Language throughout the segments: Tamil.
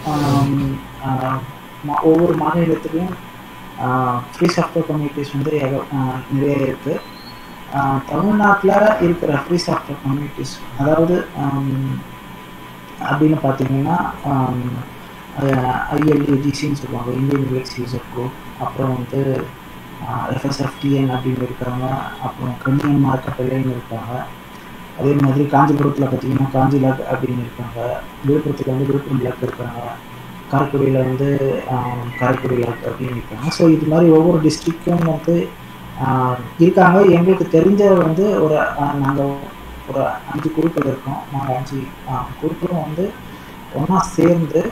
ஆம், ஆஹ், மா- ஒவ்வொரு மாநிலத்திலையும் ஃப்ரீ சாஃப்ட்வேர் கம்யூனிட்டிஸ் வந்து ஏக- ஆஹ், நிறைய இருக்குது தமிழ்நாட்டில் இருக்கிற ஃப்ரீ சாஃப்ட்வேர் கம்யூனிட்டிஸ் அதாவது ஆம், அப்படின்னு பார்த்தீங்கன்னா ஐஎல்ஏஜிசின்னு சொல்லுவாங்க இந்தியன் யூஎக்ஸ் யூசர் குரூப் அப்புறம் வந்து எஃப்எஸ்எஃப்டிஎன் அப்படின்னு இருக்காங்க அப்புறம் கண்ணியன் மார்க்கெட்டிலேன்னு இருக்காங்க அதே மாதிரி காஞ்சிபுரத்தில் பார்த்தீங்கன்னா காஞ்சி லேக் அப்படின்னு இருக்காங்க விழுப்புரத்தில் வந்து விழுப்புரம் லேக் இருக்காங்க காரைக்குடியில் வந்து ஆஹ், காரைக்குடி லேக் அப்படின்னு இருக்காங்க ஸோ இது மாதிரி ஒவ்வொரு டிஸ்ட்ரிக்டும் வந்து ஆஹ், இருக்காங்க எங்களுக்கு தெரிஞ்ச வந்து ஒரு நாங்கள் ஒரு அஞ்சு குழுக்கள் இருக்கோம் நாங்கள் அஞ்சு குழுக்களும் வந்து ஒன்றா சேர்ந்து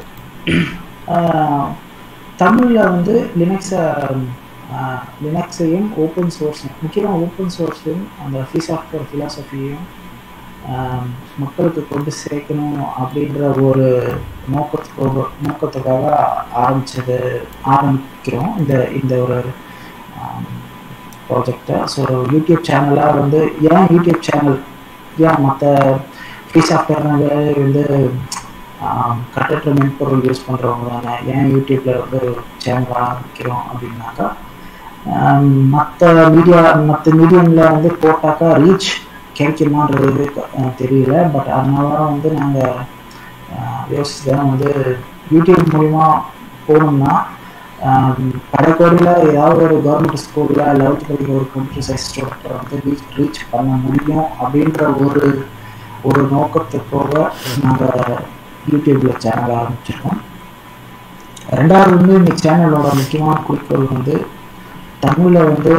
தமிழில் வந்து லினக்ஸை லினக்ஸையும் ஓப்பன் சோர்ஸையும் முக்கியமாக ஓப்பன் சோர்ஸையும் அந்த ஃப்ரீ சாஃப்ட்வேர் ஃபிலாசபியையும் மக்களுக்கு கொண்டு சேர்க்கணும் அப்படின்ற ஒரு நோக்கத்துக்கு நோக்கத்துக்காக ஆரம்பிச்சது ஆரம்பிக்கிறோம் இந்த இந்த ஒரு ப்ராஜெக்டை ஸோ யூடியூப் சேனலாக வந்து ஏன் யூடியூப் சேனல் ஏன் மற்ற ஃப்ரீ சாஃப்ட்வேர்னால வந்து கட்டற்ற மென்பொருள் யூஸ் பண்ணுறவங்க தானே ஏன் யூடியூப்பில் வந்து சேனல் ஆரம்பிக்கிறோம் அப்படின்னாக்கா மற்ற மீடியா மற்ற மீடியமில் வந்து போட்டாக்கா ரீச் கிடைக்குமான்றது அஹ், தெரியல பட் அதனால தான் வந்து நாங்கள் யோசிச்சு தான் வந்து யூடியூப் மூலிமா போனோம்னா கடைக்கோடியில் ஏதாவது ஒரு கவர்மெண்ட் ஸ்கூலில் லெவல்த் படிக்கிற ஒரு கம்ப்யூட்டர் சயின்ஸ் ஸ்டூடெண்ட்டை வந்து ரீச் ரீச் பண்ண முடியும் அப்படின்ற ஒரு ஒரு நோக்கத்துக்காக நாங்கள் யூடியூப்பில் சேனல் ஆரம்பிச்சிருக்கோம் ரெண்டாவது வந்து இந்த சேனலோட முக்கியமான குறிக்கோள் வந்து தமிழில் வந்து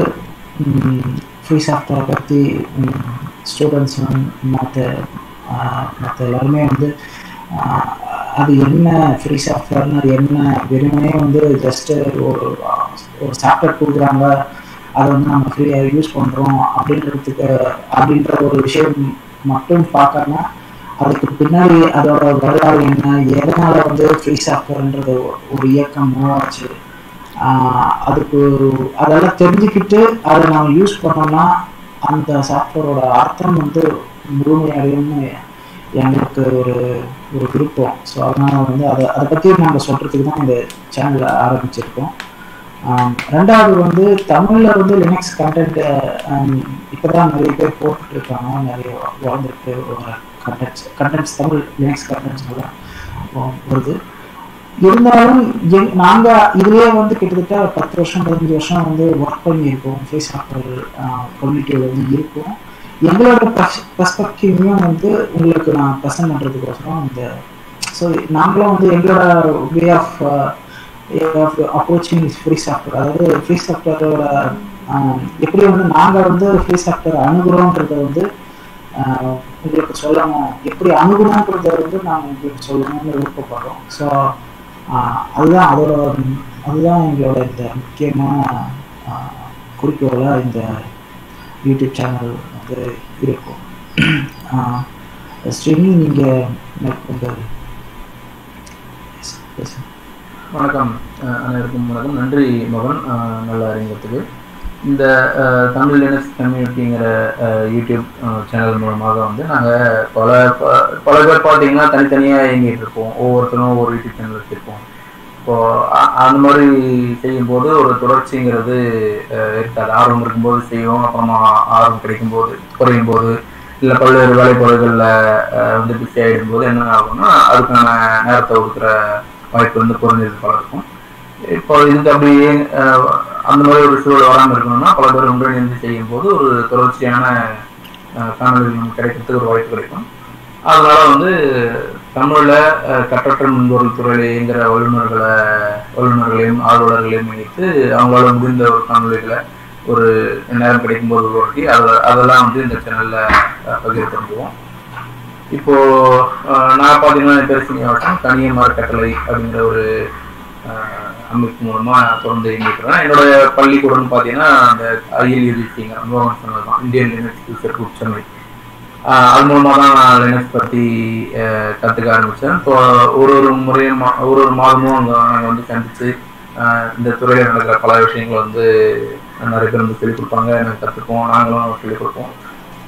ஃப்ரீ சாஃப்ட்வேரை பற்றி ஸ்டூடெண்ட்ஸ் மற்ற மற்ற எல்லாருமே வந்து ஆஹ், அது என்ன ஃப்ரீ சாஃப்ட்வேர்னு அது என்ன வெறுமனே வந்து ஜஸ்ட்டு ஒரு ஒரு சாஃப்ட்வேர் கொடுக்குறாங்க அதை வந்து நம்ம ஃப்ரீயாக யூஸ் பண்ணுறோம் அப்படின்றதுக்கு அப்படின்ற ஒரு விஷயம் மட்டும் பார்க்காம அதுக்கு பின்னாடி அதோட வரலாறு என்ன எதனால வந்து ஃப்ரீ சாஃப்ட்வேர்ன்றது ஒரு இயக்கம் மூலமாச்சு ஆஹ் அதுக்கு அதெல்லாம் தெரிஞ்சுக்கிட்டு அதை நம்ம யூஸ் பண்ணோம்னா அந்த சாஃப்ட்வேரோட அர்த்தம் வந்து முழுமையடையும்னு எங்களுக்கு ஒரு ஒரு விருப்பம் ஸோ அதனால் வந்து அதை அதை பற்றி நாங்கள் சொல்கிறதுக்கு தான் இந்த சேனலை ஆரம்பிச்சிருக்கோம் ஆம், ரெண்டாவது வந்து தமிழில் வந்து லினக்ஸ் கண்டென்ட் இப்போ தான் நிறைய பேர் போட்டுட்டு இருக்காங்க நிறைய வளர்ந்துருக்கு contents contents Tamil Linux contents எல்லாம் வருது இருந்தாலும் எங் நாங்கள் இதுலேயே வந்து கிட்டத்தட்ட பத்து வருஷம் பதினஞ்சு வருஷம் வந்து ஒர்க் பண்ணியிருக்கோம் ஃபேஸ் சாஃப்ட்வேர் கம்யூனிட்டியில் வந்து இருக்கோம் எங்களோட பெர்ஸ்பெக்டிவையும் வந்து உங்களுக்கு நான் ப்ரெசென்ட் பண்ணுறதுக்கோசரம் இந்த ஸோ நாங்களும் வந்து எங்களோட way of of approaching free software அதாவது ஃப்ரீ சாஃப்ட்வேரோட எப்படி வந்து நாங்கள் வந்து ஃப்ரீ சாஃப்ட்வேர் அணுகுறோன்றதை வந்து ஆஹ், உங்களுக்கு சொல்லணும் எப்படி அணுகணுன்றதை வந்து நாங்கள் உங்களுக்கு சொல்லணும்னு விருப்பப்படுறோம் ஸோ அதுதான் அதோட அதுதான் எங்களோட இந்த முக்கியமான ஆஹ், குறிக்கோளா இந்த யூடியூப் சேனல் வந்து இருக்கும் ஸ்ரீனி நீங்கள் மேற்கொண்டு பேசுங்க வணக்கம் அஹ் அனைவருக்கும் வணக்கம் நன்றி மகன் அஹ் நல்ல அறிஞத்துக்கு இந்த அஹ், தமிழ் லினக்ஸ் கம்யூனிட்டிங்கிற அஹ், யூடியூப் அஹ், சேனல் மூலமாக வந்து நாங்கள் பல ப- பல பேர் பார்த்தீங்கன்னா தனித்தனியாக இயங்கிட்டு இருப்போம் ஒவ்வொருத்தரும் ஒவ்வொரு யூடியூப் சேனல் வச்சுருப்போம் இப்போ அ- அந்த மாதிரி செய்யும்போது ஒரு தொடர்ச்சிங்கிறது அஹ், இருக்காது ஆர்வம் இருக்கும்போது செய்வோம் அப்புறமா ஆர்வம் கிடைக்கும்போது குறையும் போது இல்லை பல்வேறு வேலைப்பாடுகளில் வந்து பிஸி ஆகிடும்போது என்ன ஆகும்னா அதுக்கான நேரத்தை ஒதுக்குற வாய்ப்பு வந்து குறைஞ்சது பல இருக்கும் இப்போ இதுக்கு அப்படி அஹ், அந்த மாதிரி ஒரு சூழல் வராமல் இருக்கணும்னா பல பேர் ஒன்றிணைந்து செய்யும் போது ஒரு தொடர்ச்சியான அஹ், காணொளிகள் நமக்கு கிடைக்கிறதுக்கு ஒரு வாய்ப்பு கிடைக்கும் அதனால வந்து தமிழில் கட்டற்ற மென்பொருள் துறையில் இயங்குகிற வல்லுநர்களை வல்லுநர்களையும் ஆர்வலர்களையும் இணைத்து அவங்களால முடிந்த ஒரு காணொளிகளை ஒரு நேரம் கிடைக்கும்போது உருவாக்கி அதை அதெல்லாம் வந்து இந்த சேனலில் பகிர தெரிஞ்சுவோம் இப்போ அஹ், நான் பார்த்தீங்கன்னா என் பேர் சீனிவாசன் தனியமார் கட்டளை அப்படிங்கிற ஒரு அஹ், அமைப்பு மூலமா தொடர்ந்து இயங்கிக்கிறேன் என்னோட பள்ளிக்கூடம்னு பார்த்தீங்கன்னா அந்த ஐஎல்யூசிங்க அனுபவம் சொன்னது தான் Indian Linux user group Chennai ஆஹ் அது மூலமாக தான் நான் லினக்ஸ் பற்றி அஹ், கத்துக்க ஆரம்பித்தேன் இப்போ ஒரு ஒரு முறையும் மா- ஒரு ஒரு மாதமும் அங்கே நாங்கள் வந்து சந்தித்து இந்த துறையில் நடக்கிற பல விஷயங்களை வந்து நிறைய பேர் வந்து சொல்லிக் கொடுப்பாங்க எனக்கு கற்றுப்போம் நாங்களும் சொல்லிக் கொடுப்போம்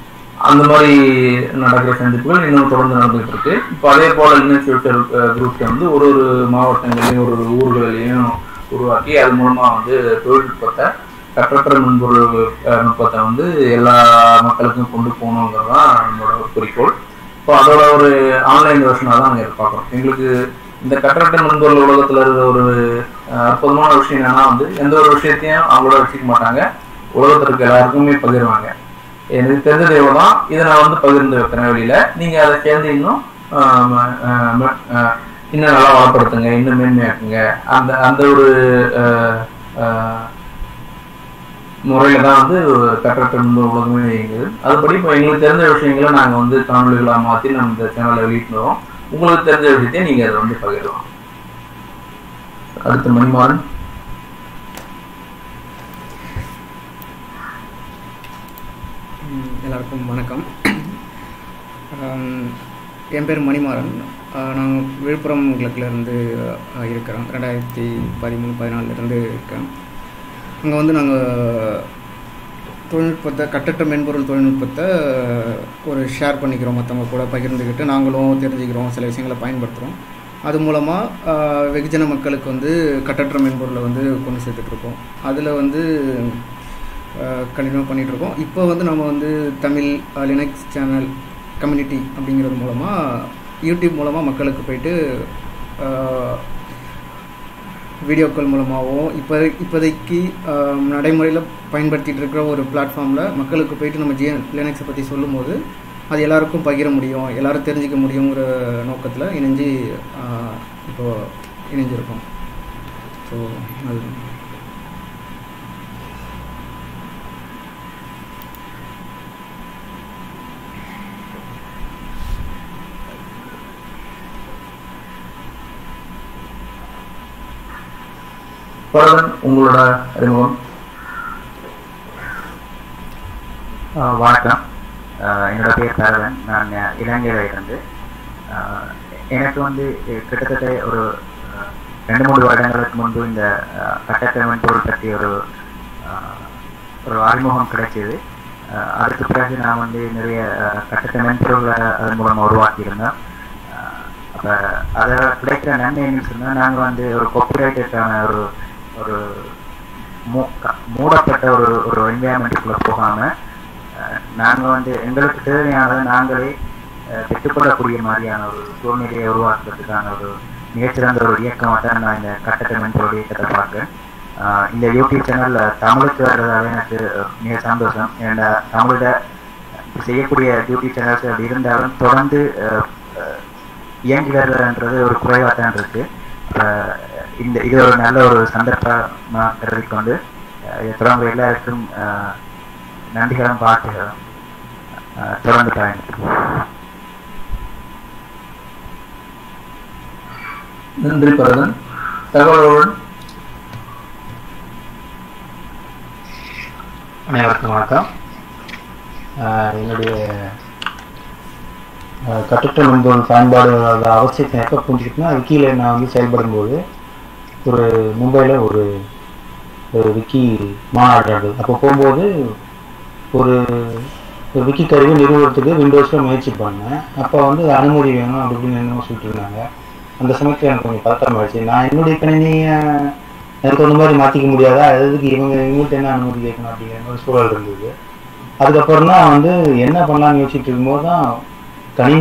அந்த மாதிரி நடக்கிற சந்திப்புகள் இன்னும் தொடர்ந்து நடந்துகிட்டு இருக்கு இப்போ அதே போல இன்னும் ஃபியூச்சர் குரூப்ஸ் வந்து ஒரு ஒரு மாவட்டங்களையும் ஒரு ஒரு ஊர்களையும் உருவாக்கி அது மூலமா வந்து தொழில்நுட்பத்தை கட்டற்ற மென்பொருள் அஹ், நுட்பத்தை வந்து எல்லா மக்களுக்கும் கொண்டு போகணுங்கிறது தான் நம்மளோட ஒரு குறிக்கோள் இப்போ அதோட ஒரு ஆன்லைன் வெர்ஷனாக தான் நாங்கள் பார்க்குறோம் எங்களுக்கு இந்த கட்டற்ற மென்பொருள் உலகத்தில் இருக்கிற ஒரு அஹ், அற்புதமான விஷயம் என்னன்னா வந்து எந்த ஒரு விஷயத்தையும் அவங்களோட வச்சுக்க மாட்டாங்க உலகத்தில் இருக்க எல்லாருக்குமே பகிர்வாங்க எனக்கு தெரிஞ்சது எவ்வளோ தான் இதை நான் வந்து பகிர்ந்து வைக்கிறேன் வெளியில நீங்க அதை சேர்ந்து இன்னும் ஆஹ் ம- ஆஹ் ம- ஆஹ் இன்னும் நல்லா வளப்படுத்துங்க இன்னும் மேன்மையாக்குங்க அந்த அந்த ஒரு ஆஹ் ஆஹ் முறையில தான் வந்து கட்டற்ற முன்பு உலகமே இயங்குது அதுபடி இப்போ எங்களுக்கு தெரிஞ்ச விஷயங்களை நாங்கள் வந்து காணொலிகளாக மாற்றி நம்ம இந்த சேனலில் வெளியிட்டு வரோம் உங்களுக்கு தெரிஞ்ச விஷயத்தையும் நீங்கள் அதை வந்து பகிரலாம் அடுத்து மணிமாறன் ம், எல்லாருக்கும் வணக்கம் ஆம், என் பேர் மணிமாறன் நான் விழுப்புரம் கிழக்கிலேருந்து இருக்கிறேன் ரெண்டாயிரத்தி பதிமூணு பதினாலிருந்து இருக்கேன் அங்கே வந்து நாங்கள் தொழில்நுட்பத்தை கட்டற்ற மென்பொருள் தொழில்நுட்பத்தை ஒரு ஷேர் பண்ணிக்கிறோம் மற்றவங்க கூட பகிர்ந்துக்கிட்டு நாங்களும் தெரிஞ்சுக்கிறோம் சில விஷயங்களை பயன்படுத்துகிறோம் அது மூலமாக வெகுஜன மக்களுக்கு வந்து கட்டற்ற மென்பொருளை வந்து கொண்டு சேர்த்துட்ருக்கோம் அதில் வந்து கண்டினியூ பண்ணிகிட்ருக்கோம் இப்போ வந்து நம்ம வந்து தமிழ் லினக்ஸ் சேனல் கம்யூனிட்டி அப்படிங்கிறது மூலமாக யூடியூப் மூலமாக மக்களுக்கு போயிட்டு வீடியோக்கள் மூலமாகவும் இப்போ இப்போதைக்கு நடைமுறையில் பயன்படுத்திகிட்டு இருக்கிற ஒரு பிளாட்ஃபார்மில் மக்களுக்கு போயிட்டு நம்ம ஜி லினக்ஸை பற்றி சொல்லும்போது அது எல்லாருக்கும் பகிர முடியும் எல்லாரும் தெரிஞ்சிக்க முடியுங்கிற நோக்கத்தில் இணைஞ்சு ஆஹ், இப்போ இணைஞ்சிருக்கோம் ஸோ அது பரதன் உங்களோட அறிமுகம் ஆஹ் வணக்கம் ஆஹ் என்னோட பேர் பரவன் நான் இலங்கையில் இருந்து ஆஹ் எனக்கு வந்து அஹ் கிட்டத்தட்ட ஒரு ஆஹ் ரெண்டு மூணு வருடங்களுக்கு முன்பு இந்த ஆஹ் கட்டற்ற மென்பொருள் பற்றி ஒரு ஆஹ் ஒரு அறிமுகம் கிடைச்சது ஆஹ் அதுக்கு பிறகு நான் வந்து நிறைய ஆஹ் கட்டற்ற மென்பொருளை அதன் மூலமாக உருவாக்கியிருந்தேன் அப்போ அதில் கிடைக்கிற நன்மை என்னன்னு சொன்னால் நாங்கள் வந்து ஒரு காப்பிரைட்டுக்கான ஒரு ஒரு மூ- க- மூடப்பட்ட ஒரு ஒரு என்வாயன்மெண்ட்டுக்குள்ளே போகாமல் நாங்கள் வந்து எங்களுக்கு தேவையானதை நாங்களே அஹ், பெற்றுக்கொள்ளக்கூடிய மாதிரியான ஒரு சூழ்நிலையை உருவாக்குறதுக்கான ஒரு மிகச்சிறந்த ஒரு இயக்கமாக தான் நான் இந்த கட்டற்ற மென்பொருள் இயக்கத்தை பார்க்குறேன் அஹ், இந்த யூடியூப் சேனல் தமிழுக்கு வர்றதால எனக்கு அஹ், மிக சந்தோஷம் ஏன்னா தமிழில் செய்யக்கூடிய யூடியூப் சேனல்ஸ் அப்படி இருந்தாலும் தொடர்ந்து அஹ், அஹ், இயங்கி வருதுன்றது ஒரு குறைவாக தான் இருக்கு அஹ், இந்த இது ஒரு நல்ல ஒரு சந்தர்ப்பமாக கருதி கொண்டு அஹ், இதை தொடர்ந்து எல்லாருக்கும் அஹ், நன்றிகளும் பாட்டுகளும் அஹ், தொடர்ந்து பயணிக்கும் நன்றி பரதன் தகவலோடு அனைவருக்கும் வணக்கம் ஆஹ் என்னுடைய ஆஹ் கட்டற்ற மென்பொருள் பயன்பாடு அதோட அவசியத்தை எப்போ புரிஞ்சுக்கிட்டேன்னா விக்கியில் நான் வந்து செயல்படும்போது ஒரு மும்பையில் ஒரு ஒரு விக்கி மாநாடு நடந்தது அப்போ போகும்போது ஒரு ஒரு விக்கி கருவி நிறுவனத்துக்கு விண்டோஸில் முயற்சி பண்ணேன் அப்போ வந்து அனுமதி வேணும் அப்படி இப்படின்னு என்னமோ சொல்லிட்டு இருந்தாங்க அந்த சமயத்தில் எனக்கு கொஞ்சம் பதட்டம் ஆயிடுச்சு நான் என்னுடைய கணினியை எனக்கு அந்த மாதிரி மாற்றிக்க முடியாதா எதுக்கு இவங்க இவங்கள்ட்ட என்ன அனுமதி கேட்கணும் அப்படிங்கிற மாதிரி சூழல் இருந்தது அதுக்கப்புறம் தான் வந்து என்ன பண்ணலாம்னு யோசிச்சுட்டு இருக்கும்போது தான் கணினி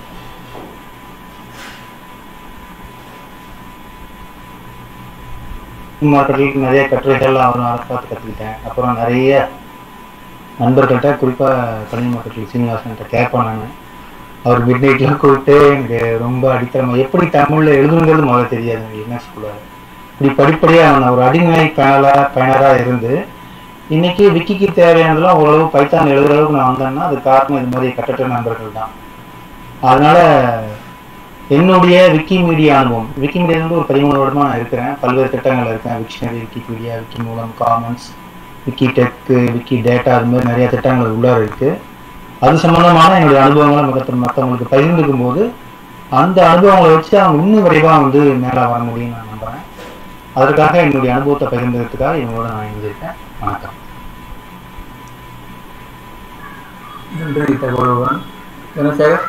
மார்க்கெட்டில் நிறைய கட்டுரைகள்லாம் வரும் அதை பார்த்து கற்றுக்கிட்டேன் அப்புறம் நிறைய நண்பர்கள்ட்ட குறிப்பாக கணினி மார்க்கெட்டில் சீனிவாசன்கிட்ட கேட்பேன் நான் அவர் மிட் நைட்லாம் கூப்பிட்டு எனக்கு ரொம்ப அடித்தளமாக எப்படி தமிழில் எழுதுங்கிறது முதல்ல தெரியாது எனக்கு என்ன ஸ்கூலில் இப்படி படிப்படியாக நான் ஒரு அடிநிலை பயனராக பயனராக இருந்து இன்னைக்கு விக்கிக்கு தேவையானதெல்லாம் ஓரளவு பைத்தான் எழுதுற அளவுக்கு நான் வந்தேன்னா அது காரணம் இது மாதிரி கட்டற்ற நண்பர்கள் தான் அதனால என்னுடைய விக்கி மீடியா அனுபவம் விக்கி மீடியா வந்து ஒரு பதிமூணு வருடமா நான் இருக்கிறேன் பல்வேறு திட்டங்கள் இருக்கேன் விக்ஷனரி விக்கிபீடியா விக்கி மூலம் Commons Wikitech Wikidata அது மாதிரி நிறைய திட்டங்கள் உள்ளார இருக்கு அது சம்பந்தமான என்னுடைய அனுபவங்களை மற்ற மற்றவங்களுக்கு பகிர்ந்துக்கும் போது அந்த அனுபவங்களை வச்சு அவங்க இன்னும் விரைவாக வந்து மேலே வர முடியும்னு நான் நம்புறேன் அதற்காக என்னுடைய அனுபவத்தை பகிர்ந்ததுக்காக இவங்களோட நான் இணைஞ்சிருக்கேன் வணக்கம் நன்றி தகவலுடன் தினசேகர்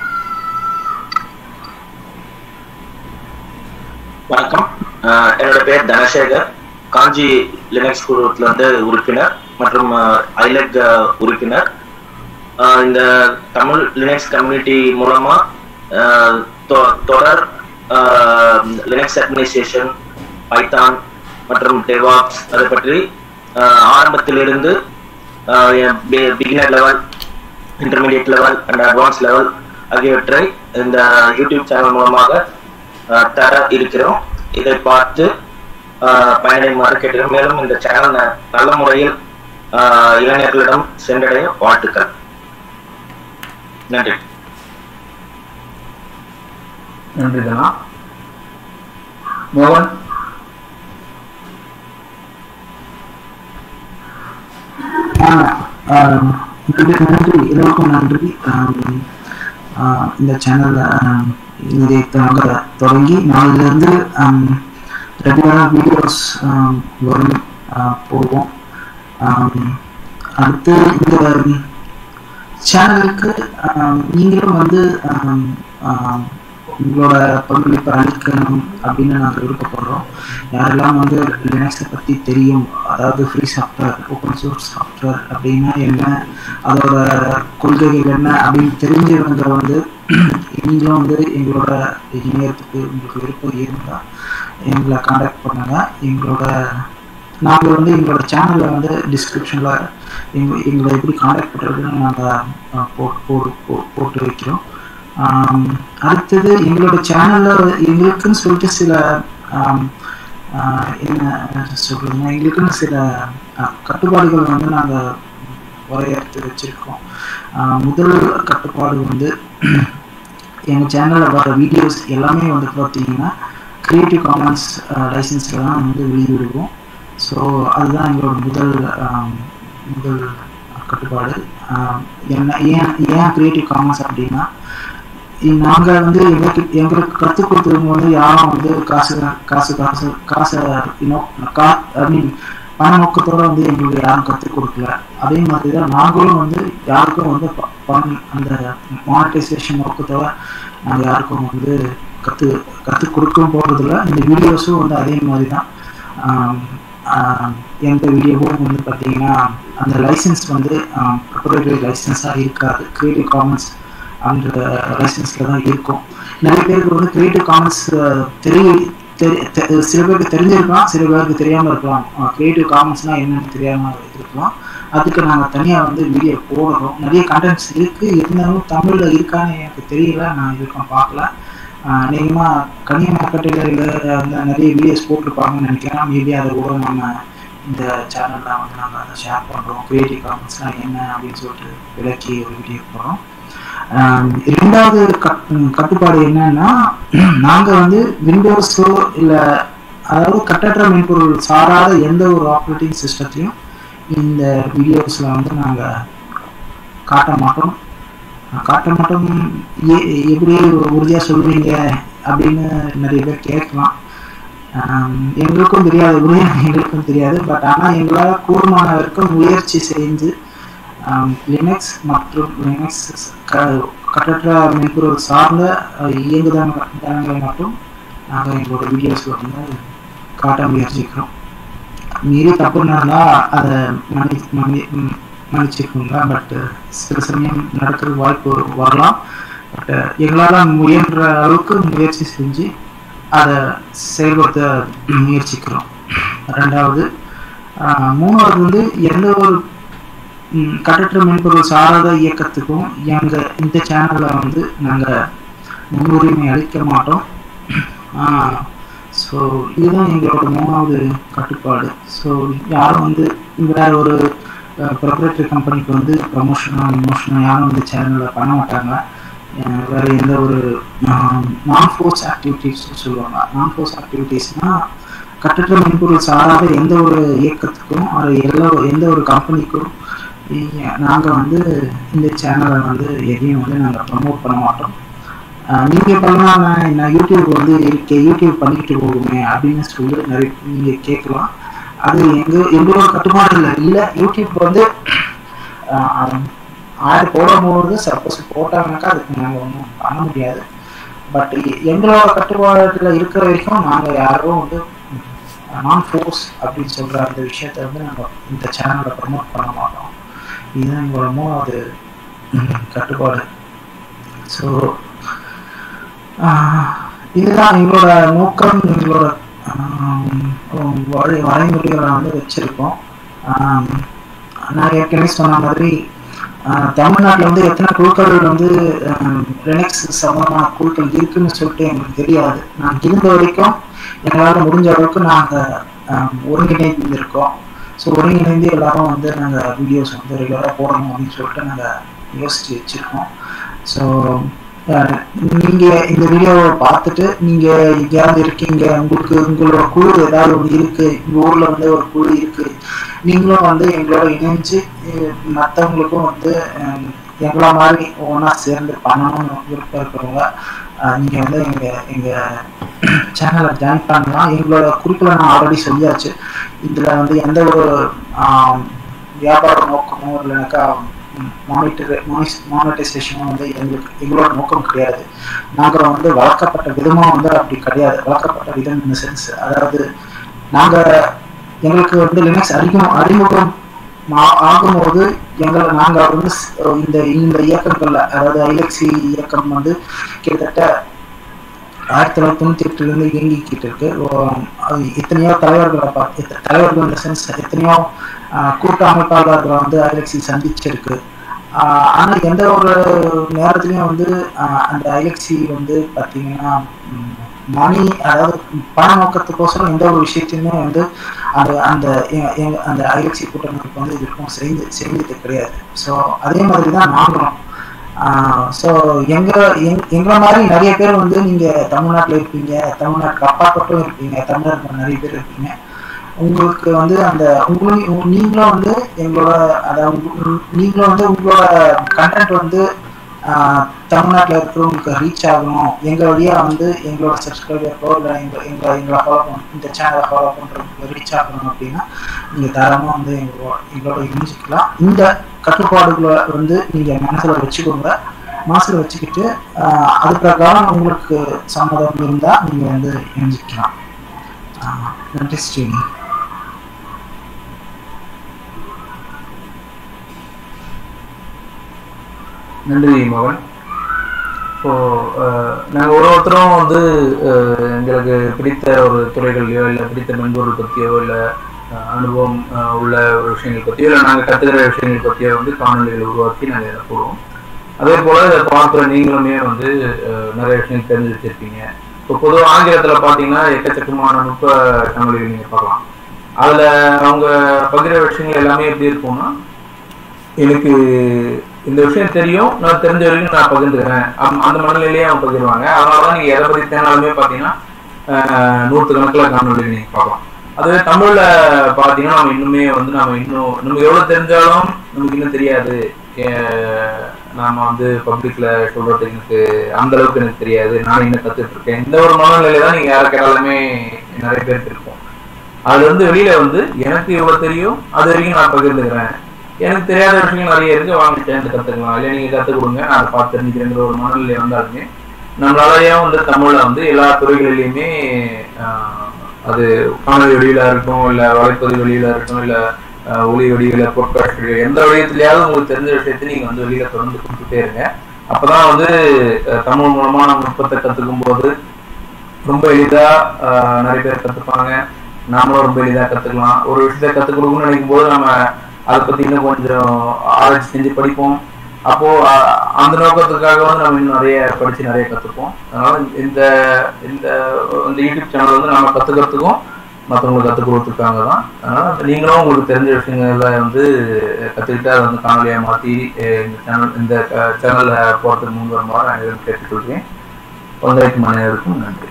வணக்கம் ஆஹ் என்னோட பேர் தனசேகர் காஞ்சி லினக்ஸ் குழுவத்துல இருந்து உறுப்பினர் மற்றும் ஐலக் உறுப்பினர் ஆஹ் இந்த தமிழ் லினக்ஸ் கம்யூனிட்டி மூலமா ஆஹ் தொ- தொடர் லினக்ஸ் அட்மினிஸ்ட்ரேஷன் பைத்தான் மற்றும் டெவாப்ஸ் அதை பற்றி ஆஹ் ஆரம்பத்திலிருந்து beginner level intermediate level and advance level ஆகியவற்றை இந்த யூடியூப் சேனல் மூலமாக ஆஹ் தர இருக்கிறோம் இதை பார்த்து ஆஹ் பயனடையுமாறு கேட்டுக்கிறோம் மேலும் இந்த சேனல் ந- நல்ல முறையில் ஆஹ் இளைஞர்களிடம் சென்றடைய வாழ்த்துக்கள் நன்றி நன்றி தனா மோகன் ஆஹ் ஆஹ் இது நன்றி எல்லோருக்கும் நன்றி ஆம், ஆஹ் இந்த சேனல்ல இதை நாங்கள் தொடங்கி நாளிலிருந்து ரெகுலராக வீடியோஸ் வரும் ஆஹ் போடுவோம் ஆம், அடுத்து இந்த சேனலுக்கு நீங்களும் வந்து ஆம், ஆம், உங்களோட பங்களிப்பை அளிக்கணும் அப்படின்னு நாங்கள் விருப்பப்படுறோம் யாரெல்லாம் வந்து லினக்ஸை பற்றி தெரியும் அதாவது free software open source software அப்படின்னா என்ன அதோட கொள்கைகள் என்ன அப்படின்னு தெரிஞ்சவங்க வந்து நீங்களும் வந்து எங்களோட இணையத்துக்கு உங்களுக்கு விருப்பம் இருந்தால் எங்களை காண்டாக்ட் பண்ணுங்க எங்களோட நாங்கள் வந்து எங்களோட சேனலில் வந்து டிஸ்கிரிப்ஷனில் எங்க எங்களை எப்படி காண்டாக்ட் பண்ணுறதுன்னு நாங்கள் போட்டு போட்டு போ- போட்டு வைக்கிறோம் ஆம், அடுத்தது எங்களோட சேனலில் எங்களுக்குன்னு சொல்லிட்டு சில ஆம், ஆஹ், என்ன சொல்றதுன்னா எங்களுக்குன்னு சில ஆஹ், கட்டுப்பாடுகள் வந்து நாங்கள் வரையறுத்து வச்சுருக்கோம் முதல் கட்டுப்பாடு வந்து எங்கள் சேனலில் வர வீடியோஸ் எல்லாமே வந்து பார்த்தீங்கன்னா க்ரியேட்டிவ் காமன்ஸ் லைசன்ஸில் தான் வந்து வெளியிடுவோம் ஸோ அதுதான் எங்களோட முதல் ஆம், முதல் கட்டுப்பாடு ஆம், என்ன ஏன் ஏன் க்ரியேட்டிவ் காமன்ஸ் அப்படின்னா நாங்கள் வந்து எங்களுக்கு எங்களுக்கு கற்றுக் கொடுத்தவங்க வந்து யாரும் வந்து காசு காசு காசு காசை இன்னும் கா ஐ மீன் பண நோக்கத்தோட வந்து எங்களுக்கு யாரும் கற்றுக் கொடுக்கல அதே மாதிரி தான் நாங்களும் வந்து யாருக்கும் வந்து ப- பணம் அந்த மானிட்டைசேஷன் நோக்கத்தோட நாங்கள் யாருக்கும் வந்து கற்று கற்றுக் கொடுக்கவும் போகிறதில்ல இந்த வீடியோஸும் வந்து அதே மாதிரி தான் ஆம், ஆம், எந்த வீடியோவும் வந்து பார்த்தீங்கன்னா அந்த லைசன்ஸ் வந்து ப்ரொப்ரேட்டரி லைசன்ஸாக இருக்காது கிரியேட்டிவ் காமன்ஸ் அந்த லைசன்ஸில் தான் இருக்கும் நிறைய பேருக்கு வந்து கிரியேட்டிவ் காமன்ஸ் தெரிய தெரி- தெ- சில பேருக்கு தெரிஞ்சிருக்கலாம் சில பேருக்கு தெரியாமல் இருக்கலாம் கிரியேட்டிவ் காமன்ஸ்னால் என்னன்னு தெரியாமல் இருக்கலாம் அதுக்கு நாங்கள் தனியாக வந்து வீடியோ போடுறோம் நிறைய கண்டென்ட்ஸ் இருக்குது இருந்தாலும் தமிழில் இருக்கான்னு எனக்கு தெரியல நான் இதுக்கும் பார்க்கல அநேகமாக கன்னியாகுமரியில் இல்லை அந்த நிறைய வீடியோஸ் போட்டிருப்பாங்கன்னு நினைக்கிறேன் மேபி அதை கூட நம்ம இந்த சேனலில் வந்து நாங்கள் அதை ஷேர் பண்ணுறோம் கிரியேட்டிவ் காமன்ஸ்னால் என்ன அப்படின்னு சொல்லிட்டு விளக்கி ஒரு வீடியோ போடுறோம் ஆம், இரண்டாவது கட்- ம், கட்டுப்பாடு என்னன்னா நாங்க வந்து விண்டோஸோ இல்ல அதாவது கட்டற்ற மென்பொருள் சாராத எந்த ஒரு ஆப்ரேட்டிங் சிஸ்டத்தையும் இந்த வீடியோஸ்ல வந்து நாங்க காட்ட மாட்டோம் காட்ட மாட்டோம் ஏ- எப்படி உறுதியா சொல்றீங்க அப்படின்னு நிறைய பேர் கேட்கலாம் ஆம், எங்களுக்கும் தெரியாது உறுதியா எங்களுக்கும் தெரியாது பட் ஆனா எங்களால் கூடுமான வரைக்கும் முயற்சி செஞ்சு லினக்ஸ் மற்றும் லினக்ஸ் கட்டற்ற மென்பொருள் சார்ந்த அஹ், இயங்குதள தளங்களை மட்டும் நாங்கள் எங்களோட வீடியோஸில் வந்து காட்ட முயற்சிக்கிறோம் மீறி தப்பு நடந்தால் அதை மன்னி மன்னி ம், மன்னிச்சுக்கோங்க பட் சில சமயம் நடக்கிறது வாய்ப்பு வரலாம் பட் எங்களால் முயன்ற அளவுக்கு முயற்சி செஞ்சு அதை செயல்படுத்த முயற்சிக்கிறோம் ரெண்டாவது ஆஹ், மூணாவது வந்து எந்த ஒரு ம், கட்டற்ற மென்பொருள் சாராத இயக்கத்துக்கும் எங்க இந்த சேனல்ல வந்து நாங்க முன்னுரிமை அளிக்க மாட்டோம் ஸோ இதுதான் எங்களோட மூணாவது கட்டுப்பாடு ஸோ யாரும் வந்து வேற ஒரு ப்ரொப்ரேட்டரி கம்பெனிக்கு வந்து ப்ரமோஷனோ இமோஷனோ யாரும் இந்த சேனலில் பண்ண மாட்டாங்க அஹ் வேற எந்த ஒரு நான் ஃபோர்ஸ் ஆக்டிவிட்டீஸ் சொல்லுவாங்க நான் ஃபோர்ஸ் ஆக்டிவிட்டீஸ்னால் கட்டற்ற மென்பொருள் சாராத எந்த ஒரு இயக்கத்துக்கும் அது எல்லா எந்த ஒரு கம்பெனிக்கும் நாங்கள் வந்து இந்த சேனலை வந்து எதையும் வந்து நாங்கள் ப்ரமோட் பண்ண மாட்டோம் ஆஹ் நீங்க பண்ணலாம் நான் யூடியூப் வந்து இருக்கேன் யூடியூப் பண்ணிக்கிட்டு போகுமே அப்படின்னு சொல்லி நிறைய நீங்க கேட்கலாம் அது எங்க எங்களோட கட்டுப்பாடு இல்லை இல்லை யூடியூப் வந்து ஆஹ் ஆடு போடும்போது சப்போஸ் போட்டாங்கனாக்கா அதுக்கு நாங்கள் ஒன்றும் பண்ண முடியாது பட் எங்களோட கட்டுப்பாடுல இருக்கிற வரைக்கும் நாங்கள் யாரும் வந்து நான் ஃபோர்ஸ் அப்படின்னு சொல்ற அந்த விஷயத்த வந்து நாங்கள் இந்த சேனலில் ப்ரமோட் பண்ண மாட்டோம் இதுதான் எங்களோட மூணாவது ம், கட்டுப்பாடு ஸோ இதுதான் எங்களோட நோக்கம் எங்களோட ஆம், வழி வரைமுறைகளை வந்து வச்சிருக்கோம் ஆம், நான் ஏற்கனவே சொன்ன மாதிரி ஆஹ், தமிழ்நாட்டுல வந்து எத்தனை குழுக்கள் வந்து லினக்ஸ் சம்பந்தமான குழுக்கள் இருக்குன்னு சொல்லிட்டு எங்களுக்கு தெரியாது நான் இருந்த வரைக்கும் எங்களால் முடிஞ்ச அளவுக்கு நாங்கள் ஒருங்கிணைந்து இருக்கோம் ஸோ ஒருங்கிணைந்து எல்லாரும் வந்து நாங்கள் வீடியோஸ் வந்து ரெகுலராக போடணும் அப்படின்னு சொல்லிட்டு நாங்கள் யோசிச்சு வச்சுருக்கோம் ஸோ நீங்கள் இந்த வீடியோவை பார்த்துட்டு நீங்கள் எங்கேயாவது இருக்கீங்க உங்களுக்கு உங்களோட குழு ஏதாவது ஒன்று இருக்குது எங்கள் ஊரில் வந்து ஒரு குழு இருக்குது நீங்களும் வந்து எங்களோட இணைஞ்சு மற்றவங்களுக்கும் வந்து அஹ், எங்கள மாதிரி ஒன்றா சேர்ந்து பண்ணணும்னு விருப்பம் இருக்கிறவங்க அஹ், நீங்க வந்து எங்க எங்க சேனலை ஜாயின் பண்ணலாம் எங்களோட குறிப்பில் நான் ஆல்ரெடி சொல்லியாச்சு இதுல வந்து எந்த ஒரு ஆம், வியாபார நோக்கமோ இல்லைனாக்கா மானிட்டர் மானிட்டைசேஷனும் வந்து எங்களுக்கு எங்களோட நோக்கம் கிடையாது நாங்கள் வந்து வளர்க்கப்பட்ட விதமும் வந்து அப்படி கிடையாது வளர்க்கப்பட்ட விதம் இந்த சென்ஸ் அதாவது நாங்கள் எங்களுக்கு வந்து லினக்ஸ் அறிமுகம் அறிமுகம் மா- ஆகும்போது எங்களை நாங்கள் வந்து ஸ்- இந்த இந்த இயக்கங்கள்ல அதாவது ஐலக்ஸி இயக்கம் வந்து கிட்டத்தட்ட ஆயிரத்தி தொள்ளாயிரத்தி தொண்ணூத்தி எட்டுல இருந்து இயங்கிக்கிட்டு இருக்கு ஓ, அது எத்தனையோ தலைவர்களை பார்த்து எத்த- தலைவர்கள் இந்த சென்ஸ் எத்தனையோ ஆஹ், கூட்ட அமைப்பாளர்களை வந்து ஐலக்ஸி சந்திச்சிருக்கு ஆஹ், ஆனா எந்த ஒரு நேரத்துலயும் வந்து ஆஹ், அந்த ஐலக்ஸி வந்து பாத்தீங்கன்னா ம், மணி அதாவது பண நோக்கத்துக்கோசரம் எந்த ஒரு விஷயத்தையுமே வந்து அந்த அந்த எ- எங்க அந்த ஐலக்ஸி கூட்டமைப்பு வந்து இதுக்கும் செஞ்சு செஞ்சது கிடையாது ஸோ அதே மாதிரி தான் நாங்களும் ஸோ எங்க எங்- எங்களை மாதிரி நிறைய பேர் வந்து நீங்க தமிழ்நாட்டில் இருப்பீங்க தமிழ்நாட்டுக்கு அப்பாற்பட்டும் இருப்பீங்க தமிழ்நாட்டில் நிறைய பேர் இருப்பீங்க உங்களுக்கு வந்து அந்த உங்களும் உங்க- நீங்களும் வந்து எங்களோட அதாவது உங்க- நீங்களும் வந்து உங்களோட கண்டென்ட் வந்து ஆஹ், தமிழ்நாட்டுல இருக்கிறவங்களுக்கு ரீச் ஆகணும் எங்க வழியா வந்து எங்களோட சப்ஸ்கிரைபருக்கோ இல்லை எங்க எங்க எங்களை ஃபாலோ பண்ண இந்த சேனலை ஃபாலோ பண்றவங்களுக்கு ரீச் ஆகணும் அப்படின்னா நீங்க தாராளமா வந்து எங்களோட எங்களோட இணைஞ்சிக்கலாம் இந்த கட்டுப்பாடுகளை வந்து நீங்க மனசுல வச்சுக்கோங்க மனசுல வச்சுக்கிட்டு ஆஹ், அது பிரகாரம் உங்களுக்கு சம்மதம் இருந்தா நீங்க வந்து இணைஞ்சிக்கலாம் ஆஹ், நன்றி ஸ்ரீனி நன்றி மகன் ஸோ நாங்கள் ஒரு ஒருத்தரும் வந்து அஹ், எங்களுக்கு பிடித்த ஒரு துறைகள்லையோ இல்லை பிடித்த மென்பொருள் பற்றியோ இல்லை அனுபவம் அஹ், உள்ள ஒரு விஷயங்கள் பற்றியோ இல்லை நாங்கள் கற்றுக்கிற விஷயங்கள் பற்றியோ வந்து காணொலிகளை உருவாக்கி நாங்கள் இதை போடுவோம் அதே போல் இதை பார்க்குற நீங்களுமே வந்து அஹ், நிறைய விஷயங்கள் தெரிஞ்சு வச்சிருப்பீங்க இப்போ பொதுவாக ஆங்கிலத்தில் பார்த்தீங்கன்னா எக்கச்சக்கமான நுட்ப காணொலிகள் நீங்கள் பார்க்கலாம் அதில் அவங்க பகிர விஷயங்கள் எல்லாமே எப்படி இருக்கும்னா எனக்கு இந்த விஷயம் தெரியும் நான் தெரிஞ்ச வரைக்கும் நான் பகிர்ந்துக்கிறேன் அந்த- அந்த மனநிலையிலேயே அவங்க பகிர்வாங்க அதனால தான் நீங்கள் எதை பற்றி தேனாலுமே பார்த்தீங்கன்னா ஆஹ், நூற்றுக்கணக்கில் காணொலி நீங்கள் பார்க்கலாம் அதுவே தமிழ்ல பார்த்தீங்கன்னா நம்ம இன்னுமே வந்து நம்ம இன்னும் நமக்கு எவ்வளோ தெரிஞ்சாலும் நமக்கு இன்னும் தெரியாது ஏ- நாம வந்து பப்ளிக்ல சொல்றது எனக்கு அந்த அளவுக்கு எனக்கு தெரியாது நான் இன்னும் கத்துட்டு இருக்கேன் இந்த ஒரு மனநிலையில தான் நீங்க யாரை கேட்டாலுமே நிறைய பேருக்கு இருக்கும் அதுல இருந்து வெளியில வந்து எனக்கு இவ்வளவு தெரியும் அது வரைக்கும் நான் பகிர்ந்துக்கிறேன் எனக்கு தெரியாத விஷயங்கள் நிறைய இருக்கு வாங்க சேர்ந்து கத்துக்கலாம் இல்ல நீங்க கத்துக் கொடுங்க நான் அதை பார்த்து தெரிஞ்சுக்கிறேங்கிற ஒரு மனநிலை வந்தாலுமே நம்மளாலயே வந்து தமிழ்ல வந்து எல்லா துறைகளிலையுமே ஆஹ், அது காணொலி வழியில இருக்கட்டும் இல்ல வலைப்பதிவு வெளியில இருக்கட்டும் இல்ல ஆஹ், ஒளி வடிவில பொட்காஸ்ட் எந்த வழியத்திலேயாவது உங்களுக்கு தெரிஞ்ச விஷயத்தை நீங்க வந்து வெளியில தொடர்ந்து கொடுத்துட்டே இருங்க அப்பதான் வந்து அஹ், தமிழ் மூலமா நம்ம நுட்பத்தை கத்துக்கும் போது ரொம்ப எளிதா ஆஹ், நிறைய பேர் கத்துப்பாங்க நாமளும் ரொம்ப எளிதா கத்துக்கலாம் ஒரு விஷயத்தை கத்துக் கொடுக்கணும்னு நினைக்கும் போது நம்ம அதை பத்தி இன்னும் கொஞ்சம் ஆராய்ச்சி செஞ்சு படிப்போம் அப்போ அஹ், அந்த நோக்கத்துக்காக வந்து நம்ம இன்னும் நிறைய படிச்சு நிறைய கத்துப்போம் அதனால இந்த இந்த இந்த யூடியூப் சேனல் வந்து நம்ம கத்துக்கிறதுக்கும் மற்றவங்களுக்கு கற்றுக் கொடுத்துருக்காங்க தான் அதனால நீங்களும் உங்களுக்கு தெரிஞ்ச விஷயங்களை வந்து கற்றுக்கிட்டு அதை வந்து காணொலியாக மாற்றி இந்த சேனல் இந்த சேனலில் போகிறதுக்கு முன் வருமாறு அனைவரும் கேட்டுக்கொள்கிறேன் பங்கேற்கும் அனைவருக்கும் நன்றி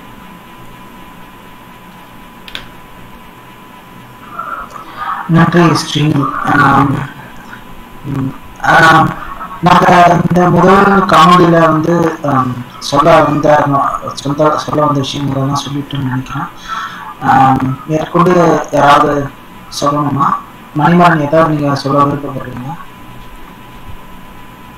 நன்றி ஸ்ரீனி ஆம், ம், ஆம், நாங்க இந்த முதல் காணொலியில வந்து ஆம், சொல்ல வந்த சொந்த சொல்ல வந்த விஷயங்களெல்லாம் சொல்லிட்டு நினைக்கிறேன் ஆம், மேற்கொண்டு யாராவது சொல்லணுமா மணிமாறன் ஏதாவது நீங்க சொல்ல விருப்பப்படுறீங்க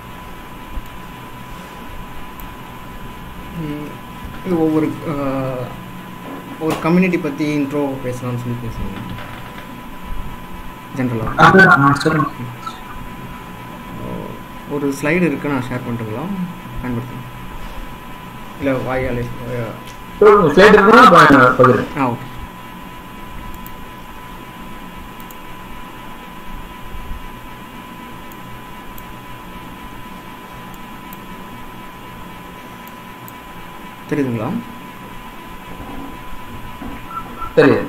இது ஒவ்வொரு ஆஹ், ஒரு கம்யூனிட்டி பற்றி இன்ட்ரோ பேசலாம்னு சொல்லி பேசுவாங்க ஜென்ரலாக அதான் நான் சொல்லுங்க ஒரு ஸ்லைடு இருக்கு நான் ஷேர் பண்ணிட்டுங்களா பயன்படுத்துங்க இல்லை வாயாலே சொல்லுங்க ஸ்லைட் இருந்தா ப- பகிருங்க ஆ ஓகே தெரியுதுங்களா தெரியுது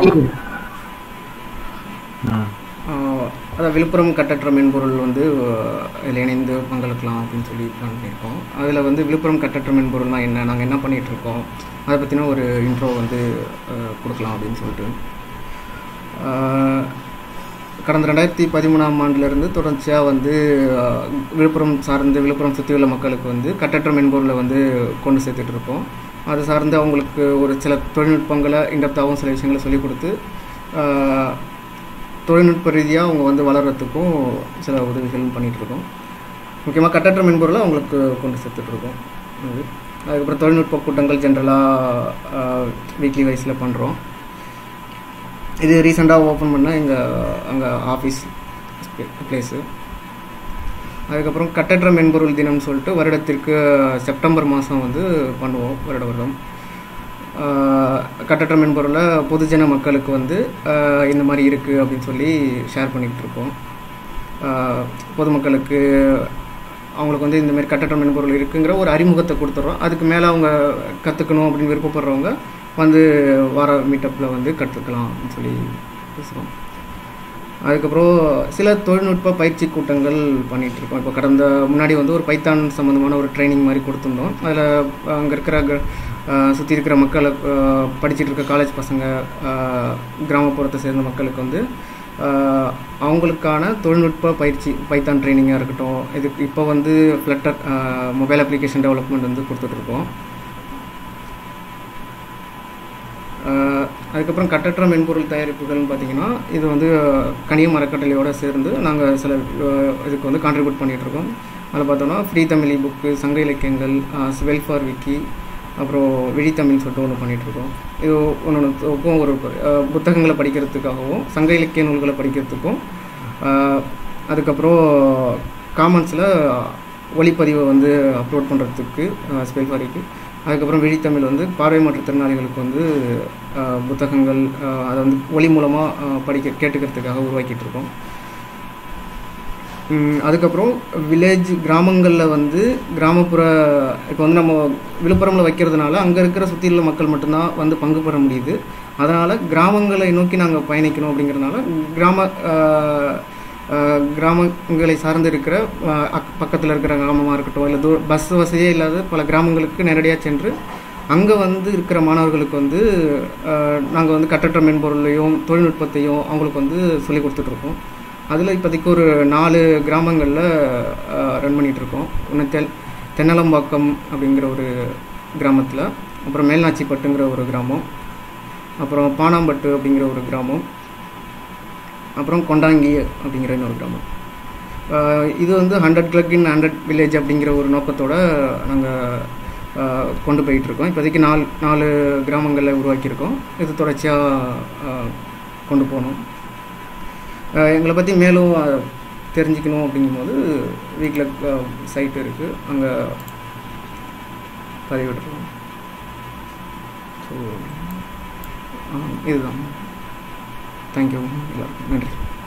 ஆஹ் அதான் விழுப்புரம் கட்டற்ற மென்பொருள் வந்து ஆஹ் இதில் இணைந்து பங்களிக்கலாம் அப்படின்னு சொல்லி பிளான் பண்ணியிருக்கோம் அதில் வந்து விழுப்புரம் கட்டற்ற மென்பொருள்னா என்ன நாங்கள் என்ன பண்ணிட்டு இருக்கோம் அதை பற்றின ஒரு இன்ட்ரோ வந்து ஆஹ் கொடுக்கலாம் அப்படின்னு சொல்லிட்டு ஆஹ் கடந்த ரெண்டாயிரத்தி பதிமூணாம் ஆண்டுலேருந்து தொடர்ச்சியாக வந்து ஆஹ் விழுப்புரம் சார்ந்து விழுப்புரம் சுற்றியுள்ள மக்களுக்கு வந்து கட்டற்ற மென்பொருளை வந்து கொண்டு சேர்த்துட்டு இருக்கோம் அது சார்ந்து அவங்களுக்கு ஒரு சில தொழில்நுட்பங்களை இன்டெப்த்தாகவும் சில விஷயங்களை சொல்லிக் கொடுத்து ஆஹ் தொழில்நுட்ப ரீதியாக அவங்க வந்து வளர்கிறதுக்கும் சில உதவிகள் பண்ணிட்டு இருக்கோம் முக்கியமாக கட்டற்ற மென்பொருளை அவங்களுக்கு கொண்டு சேர்த்துட்டு இருக்கோம் அது அதுக்கப்புறம் தொழில்நுட்ப கூட்டங்கள் ஜென்ரலாக வீக்லி வைஸில் பண்ணுறோம் இது ரீசெண்டாக ஓப்பன் பண்ண எங்கள் அங்கே ஆஃபீஸ் பிளேஸு அதுக்கப்புறம் கட்டற்ற மென்பொருள் தினம்னு சொல்லிட்டு வருடத்திற்கு செப்டம்பர் மாதம் வந்து பண்ணுவோம் வருட வருடம் ஆஹ் கட்டற்ற மென்பொருளை பொதுஜன மக்களுக்கு வந்து ஆஹ் இந்த மாதிரி இருக்குது அப்படின்னு சொல்லி ஷேர் பண்ணிக்கிட்டு இருக்கோம் ஆஹ் பொதுமக்களுக்கு அவங்களுக்கு வந்து இந்த மாதிரி கட்டற்ற மென்பொருள் இருக்குங்கிற ஒரு அறிமுகத்தை கொடுத்துட்றோம் அதுக்கு மேலே அவங்க கற்றுக்கணும் அப்படின்னு விருப்பப்படுறவங்க வந்து வார மீட்டப்பில் வந்து கற்றுக்கலாம் அப்படின்னு சொல்லி பேசுகிறோம் அதுக்கப்புறம் சில தொழில்நுட்ப பயிற்சி கூட்டங்கள் பண்ணிட்டு இருக்கோம் இப்போ கடந்த முன்னாடி வந்து ஒரு பைத்தான் சம்மந்தமான ஒரு ட்ரைனிங் மாதிரி கொடுத்துருந்தோம் அதில் அங்கே இருக்கிற சுற்றி இருக்கிற மக்கள் அஹ், படிச்சிட்டு இருக்க காலேஜ் பசங்க அஹ், கிராமப்புறத்தை சேர்ந்த மக்களுக்கு வந்து அஹ், அவங்களுக்கான தொழில்நுட்ப பயிற்சி பைத்தான் ட்ரைனிங்காக இருக்கட்டும் இதுக்கு இப்போ வந்து ஃப்ளட்டர் மொபைல் அப்ளிகேஷன் டெவலப்மெண்ட் வந்து கொடுத்துட்ருக்கோம் ஆஹ் அதுக்கப்புறம் கட்டற்ற மென்பொருள் தயாரிப்புகள்னு பார்த்தீங்கன்னா இது வந்து கனிய மரக்கட்டளையோடு சேர்ந்து நாங்கள் சில ஆஹ் இதுக்கு வந்து கான்ட்ரிபியூட் பண்ணிகிட்ருக்கோம் அதில் பார்த்தோம்னா ஃப்ரீ தமிழ் புக்கு சங்க இலக்கியங்கள் வெல் ஃபார் விக்கி அப்புறம் விழித்தமிழ் சொல்லிட்டு ஒன்று பண்ணிகிட்ருக்கோம் இது ஒன்றுக்கும் ஒரு ஆஹ் புத்தகங்களை படிக்கிறதுக்காகவும் சங்க இலக்கிய நூல்களை படிக்கிறதுக்கும் ஆஹ் அதுக்கப்புறம் காமன்ஸில் ஒளிப்பதிவை வந்து அப்லோட் பண்ணுறதுக்கு ஸ்பெல் ஃபாரிக்கு அதுக்கப்புறம் விழித்தமிழ் வந்து பார்வை மாற்றுத்திறனாளிகளுக்கு வந்து ஆஹ், புத்தகங்கள் ஆஹ், அதை வந்து ஒளி மூலமாக படிக்க கேட்டுக்கிறதுக்காக உருவாக்கிட்டு இருக்கோம் ம், அதுக்கப்புறம் வில்லேஜ் கிராமங்களில் வந்து கிராமப்புற இப்போ வந்து நம்ம விழுப்புரமில் வைக்கிறதுனால அங்கே இருக்கிற சுற்றியுள்ள மக்கள் மட்டும்தான் வந்து பங்கு பெற முடியுது அதனால் கிராமங்களை நோக்கி நாங்கள் பயணிக்கணும் அப்படிங்கிறதுனால கிராம ஆஹ், ஆஹ், கிராமங்களை சார்ந்து இருக்கிற ஆஹ், அக் பக்கத்தில் இருக்கிற கிராமமாக இருக்கட்டும் இல்லை தூ பஸ் வசதியே இல்லாத பல கிராமங்களுக்கு நேரடியாக சென்று அங்கே வந்து இருக்கிற மாணவர்களுக்கு வந்து நாங்கள் வந்து கட்டற்ற மென்பொருளையும் தொழில்நுட்பத்தையும் அவங்களுக்கு வந்து சொல்லி கொடுத்துட்ருக்கோம் அதில் இப்போதைக்கு ஒரு நாலு கிராமங்களில் ரன் பண்ணிகிட்ருக்கோம் ஒன்று தென் தென்னலம்பாக்கம் அப்படிங்கிற ஒரு கிராமத்தில் அப்புறம் மேல்நாச்சிப்பட்டுங்கிற ஒரு கிராமம் அப்புறம் பானாம்பட்டு அப்படிங்கிற ஒரு கிராமம் அப்புறம் கொண்டாங்கி அப்படிங்கிற இன்னொரு கிராமம் ஆஹ் இது வந்து ஹண்ட்ரட் கிளக் இன் ஹண்ட்ரட் வில்லேஜ் அப்படிங்கிற ஒரு நோக்கத்தோட நாங்கள் கொண்டு போயிட்டுருக்கோம் இப்போதைக்கு நாலு நாலு கிராமங்களில் உருவாக்கியிருக்கோம் இது தொடர்ச்சியாக கொண்டு போகணும் ஆஹ் எங்களை பற்றி மேலும் ஆஹ் தெரிஞ்சுக்கணும் அப்படிங்கும்போது வீட்டில் சைட் இருக்குது அங்கே பதிவிட்டுருக்கோம் ஸோ இதுதான் தேங்க்யூ எல்லாருக்கும் நன்றி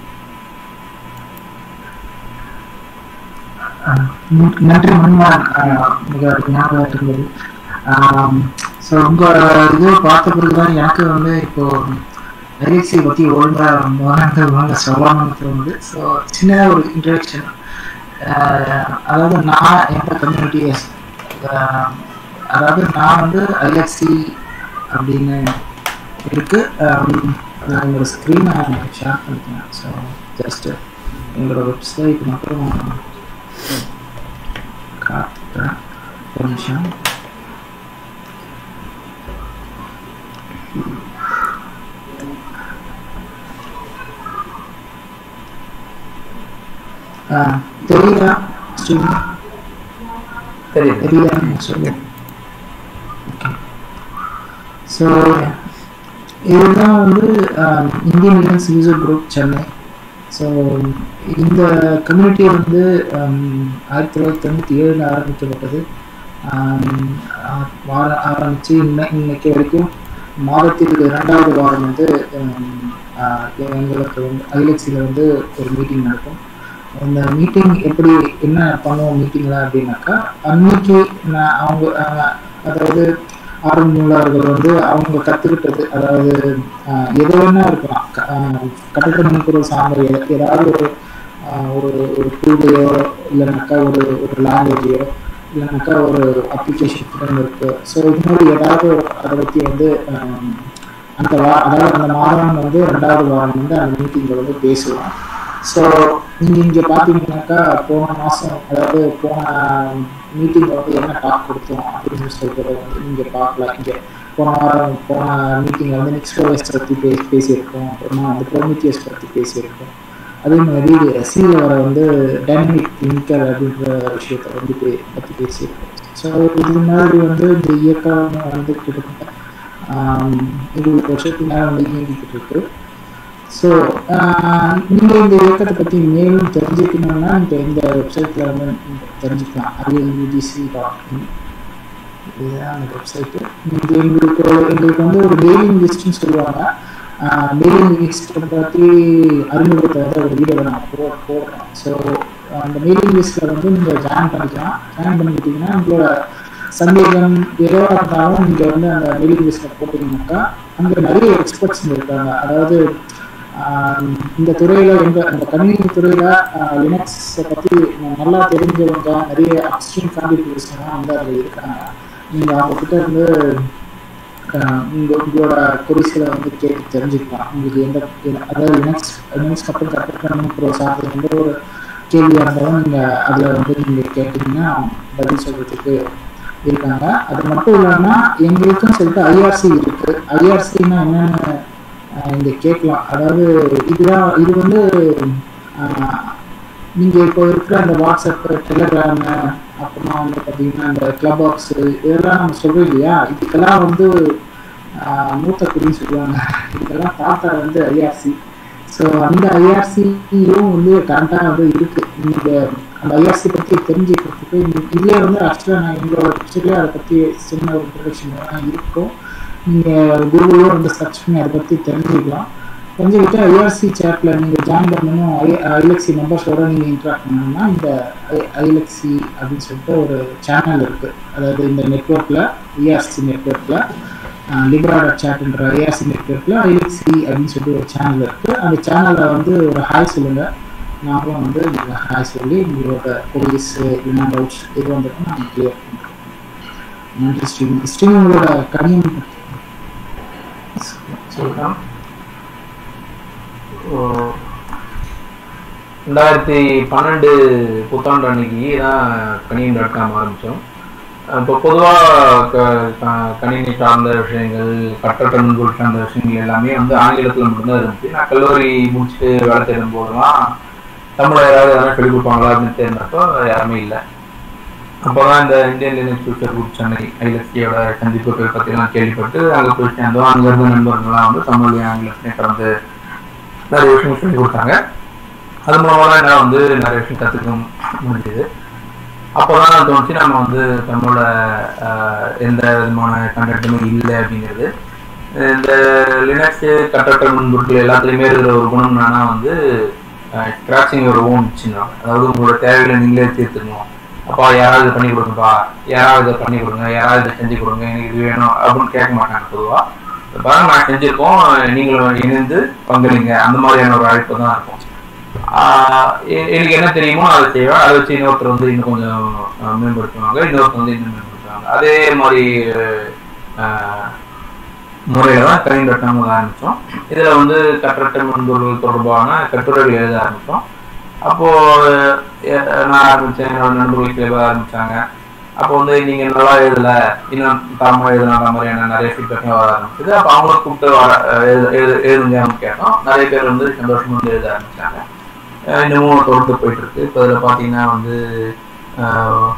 நன்றி மன்மோகன் ஆஹ் மிக ஞாபகம் இருந்தது ஸோ உங்க இது பார்த்த பிறகுதான் எனக்கு வந்து இப்போ ஐஎக்சி பத்தி ஒழுங்கா மோகன்கள் ஒழுங்கா சொல்லணும்னு தோணுது ஸோ சின்னதாக ஒரு இன்ட்ரடக்ஷன் அதாவது நான் எந்த கம்யூனிட்டி அதாவது நான் வந்து ஐஎஃப்சி அப்படின்னு இருக்கு ஆஹ் நான் என்னோட ஸ்க்ரீனை ஷேர் பண்ணிக்கிறேன் ஸோ ஜஸ்ட் எங்களோட வெப்சைட் மட்டும் காட்டுறேன் ஒரு நிமிஷம் ஆ, தெரியுதா ஸ்டூடெண்ட் தெரியுது தெரியுதா சொல்லுங்க ஓகே ஸோ இதுதான் வந்து ஆஹ், Indian Linux user group Chennai so இந்த கம்யூனிட்டி வந்து ஆம், ஆயிரத்தி தொள்ளாயிரத்தி தொண்ணூற்றி ஏழில் ஆரம்பிக்கப்பட்டது ஆம், ஆ- வார ஆரம்பித்து இன்ன இன்னைக்கு வரைக்கும் மாதத்தில் இரண்டாவது வாரம் வந்து ஆம், ஆ, எங்களுக்கு வந்து ஐலக்ஸியில் வந்து ஒரு மீட்டிங் நடக்கும் அந்த மீட்டிங் எப்படி என்ன பண்ணுவோம் மீட்டிங்கில் அப்படின்னாக்கா அன்னைக்கு நான் அவங்க ஆ, அதாவது ஆர்வமுள்ளவர்கள் வந்து அவங்க கற்றுக்கிட்டது அதாவது ஆஹ், எது வேணா இருக்கலாம் க- ஆஹ், கட்டட மென்பொருள் சார்ந்த எத- ஏதாவது ஒரு ஆஹ், ஒரு ஒரு டூலையோ இல்லைனாக்கா ஒரு ஒரு லாங்குவேஜையோ இல்லைனாக்கா ஒரு அப்ளிகேஷன் ஃப்ரேம் இருக்கு ஸோ இது மாதிரி ஏதாவது ஒரு அதை பற்றி வந்து ஆஹ், அந்த வா அதாவது அந்த மாதம் வந்து ரெண்டாவது வாரம் வந்து அந்த மீட்டிங்கில் வந்து பேசுவோம் ஸோ நீங்கள் இங்கே பார்த்தீங்கன்னாக்கா போன மாதம் அதாவது போன மீட்டிங்கில் வந்து என்ன டாக் கொடுத்தோம் அப்படின்னு சொல்கிறத வந்து நீங்கள் பார்க்கலாம் இங்கே போன வாரம் போன மீட்டிங்கில் வந்து நெக்ஸ்ட் ஓஎஸ் பற்றி பே பேசியிருக்கோம் அப்புறமா வந்து ப்ரோமித்தியஸ் பற்றி பேசியிருக்கோம் அதே மாதிரி சியில் வர வந்து டைனமிக் லிங்கர் அப்படின்ற விஷயத்தை வந்து பே பற்றி பேசியிருக்கோம் ஸோ இது மாதிரி வந்து இந்த இயக்கம் வந்து கிட்டத்தட்ட ஆம், இருபது வருஷத்துக்கு மேலே வந்து இயங்கிக்கிட்டு இருக்கு ஸோ நீங்கள் இந்த இயக்கத்தை பற்றி மேலும் தெரிஞ்சுக்கணும்னா இந்த இந்த வெப்சைட்டில் வந்து தெரிஞ்சுக்கலாம் ஐஎல்யூஜிசி டாட் இன் இதுதான் அந்த வெப்சைட்டு இது எங்களுக்கு எங்களுக்கு வந்து ஒரு டெய்லிங் லிஸ்ட்னு சொல்லுவாங்க டெய்லிங் லிஸ்ட் பற்றி அறிமுகத்தை வந்து ஒரு வீடியோ நாங்கள் போ போடுறோம் ஸோ அந்த மெயிலிங் லிஸ்ட்டில் வந்து நீங்கள் ஜாயின் பண்ணிக்கலாம் ஜாயின் பண்ணிக்கிட்டீங்கன்னா உங்களோட சந்தேகம் எதுவாக இருந்தாலும் நீங்கள் வந்து அந்த மெயிலிங் லிஸ்ட்டில் போட்டிங்கனாக்கா அங்கே நிறைய எக்ஸ்பர்ட்ஸ் இருக்காங்க அதாவது ஆஹ் இந்த துறையில் எங்க அந்த கணினி துறையில் லினக்ஸை பற்றி நல்லா தெரிஞ்சவங்க நிறைய அப்ஸ்ட்ரீம் கான்ட்ரிபியூஷன்லாம் வந்து அதில் இருக்காங்க நீங்கள் அவங்கக்கிட்ட இருந்து ஆஹ் உங்க உங்களோட குறிசில வந்து கேட்டு தெரிஞ்சுக்கலாம் உங்களுக்கு எந்த எந்த- அதாவது லினக்ஸ் லினக்ஸ் மட்டும் கற்றுக்கணும் ப்ரோ சார்ந்த எந்த ஒரு கேள்வியாக இருந்தாலும் நீங்கள் அதில் வந்து நீங்கள் கேட்டிங்கன்னா பதில் சொல்கிறதுக்கு இருக்காங்க அது மட்டும் இல்லாமல் எங்களுக்கும் சொல்லிட்டு ஐஆர்சி இருக்குது ஐஆர்சின்னா என்னென்னு இங்கே கேட்கலாம் அதாவது இதுதான் இது வந்து நீங்கள் இப்போ இருக்கிற அந்த வாட்ஸ்அப் டெலிகிராமு அப்புறமா வந்து பார்த்தீங்கன்னா இந்த கிளப் பாக்ஸ் இதெல்லாம் நம்ம சொல்றோம் இல்லையா இதுக்கெல்லாம் வந்து ஆஹ், மூத்த குடின்னு சொல்லுவாங்க இதுக்கெல்லாம் தாத்தா வந்து ஐஆர்சி ஸோ அந்த ஐஆர்சியும் வந்து கரண்டாக வந்து இருக்கு நீங்கள் அந்த ஐஆர்சி பற்றி தெரிஞ்சுக்கிறதுக்கு இதுலேயே வந்து ஆக்சுவலாக நான் எங்களோட வெப்சைட்லேயே அதை பற்றி சின்ன ஒரு இன்ட்ரடக்ஷன் இருக்கும் நீங்கள் கூகுளில் வந்து சர்ச் பண்ணி அதை பற்றி தெரிஞ்சுக்கலாம் தெரிஞ்சுக்கிட்டு ஐஆர்சி சேட்டில் நீங்கள் ஜாயின் பண்ணணும் ஐ ஐஎல்எக்சி மெம்பர்ஸோட நீங்கள் இன்ட்ராக்ட் பண்ணணும்னா இந்த ஐஎல்எக்சி அப்படின்னு சொல்லிட்டு ஒரு சேனல் இருக்குது அதாவது இந்த நெட்ஒர்க்கில் ஐஆர்சி நெட்ஒர்க்கில் லிபராட சேட்ன்ற ஐஆர்சி நெட்ஒர்க்கில் ஐஎல்எக்சி அப்படின்னு சொல்லிட்டு ஒரு சேனல் இருக்குது அந்த சேனலில் வந்து ஒரு ஹாய் சொல்லுங்கள் நாங்களும் வந்து நீங்கள் ஹாய் சொல்லி உங்களோட கொரிஸ் இல்லைன்னா டவுட்ஸ் எது வந்தாலும் நாங்கள் கிளியர் பண்ணுறோம் நன்றி ஸ்ரீ ஸ்ரீ உங்களோட கணியம் சொல்லலாம் ஓ, ரெண்டாயிரத்தி பன்னெண்டு புத்தாண்டு அன்னைக்கு தான் கணினி டாட் காம் ஆரம்பித்தோம் இப்போ பொதுவாக கணினி சார்ந்த விஷயங்கள் கட்டட மென்பொருள் சார்ந்த விஷயங்கள் எல்லாமே வந்து ஆங்கிலத்தில் மட்டும்தான் இருந்துச்சு நான் கல்லூரி முடிச்சுட்டு வேலை தேடும் போதெல்லாம் தமிழ் யாராவது யாராவது சொல்லிக் கொடுப்பாங்களா அப்படின்னு தேர்ந்தப்போ யாருமே இல்லை அப்போதான் இந்த Indian Linux future group Chennai ஐலக்ஸியோட சந்திப்புகள் பற்றிலாம் கேள்விப்பட்டு அங்கே போய் சேர்ந்தோம் அங்கே இருந்த நண்பர்கள்லாம் வந்து தமிழ்லையும் ஆங்கிலத்தையும் கலந்து நிறைய விஷயம் சொல்லி கொடுத்தாங்க அது மூலமாக தான் என்னால் வந்து நிறைய விஷயம் கற்றுக்க முடிஞ்சது அப்போ தான் தோணுச்சு நம்ம வந்து தமிழோட ஆஹ், எந்த விதமான கண்டென்ட்டுமே இல்லை அப்படிங்கிறது இந்த லினக்ஸ் கட்டற்ற மென்பொருட்கள் எல்லாத்துலேயுமே இருக்கிற ஒரு குணம் என்னன்னா வந்து ஸ்க்ராச்சிங் ஒரு ஓன் சின்ன அதாவது உங்களோட தேவைகளை நீங்களே தீர்த்துக்கணும் அப்பா யாராவது இதை பண்ணி கொடுங்கப்பா யாராவது இதை பண்ணி கொடுங்க யாராவது இதை செஞ்சு கொடுங்க எனக்கு இது வேணும் அப்படின்னு கேட்க மாட்டாங்க பொதுவாக இப்போ நான் செஞ்சிருக்கோம் நீங்களும் இணைந்து பங்களிங்க அந்த மாதிரியான ஒரு அழைப்பு தான் இருக்கும் ஆஹ் எ- எனக்கு என்ன தெரியுமோ அதை செய்வேன் அதை வச்சு இன்னொருத்தர் வந்து இன்னும் கொஞ்சம் அஹ், மேம்படுத்துவாங்க இன்னொருத்தர் வந்து இன்னும் மேம்படுத்துவாங்க அதே மாதிரி ஆஹ், முறையில தான் கலைஞர் கட்டம் ஆரம்பித்தோம் இதில் வந்து கற்றட்ட மென்பொருள் தொடர்பான கட்டுரைகள் எழுத ஆரம்பித்தோம் அப்போ அஹ், நான் ஆரம்பித்தேன் என்னோட நண்பர்கள் சில பேர் ஆரம்பிச்சாங்க அப்போ வந்து நீங்க நல்லா எழுதல இன்னும் தரமா எழுதலான்ற மாதிரியான நிறைய ஃபீட்பேக் வர ஆரம்பிச்சது அப்போ அவங்கள கூப்பிட்டு வர எழுது எழுது- எழுதுங்கன்னு கேட்டோம் நிறைய பேர் வந்து சந்தோஷமா வந்து எழுத ஆரம்பிச்சாங்க அஹ் இன்னமும் தொடர்ந்து போயிட்டு இருக்கு இப்போ இதில் பார்த்தீங்கன்னா வந்து அஹ்,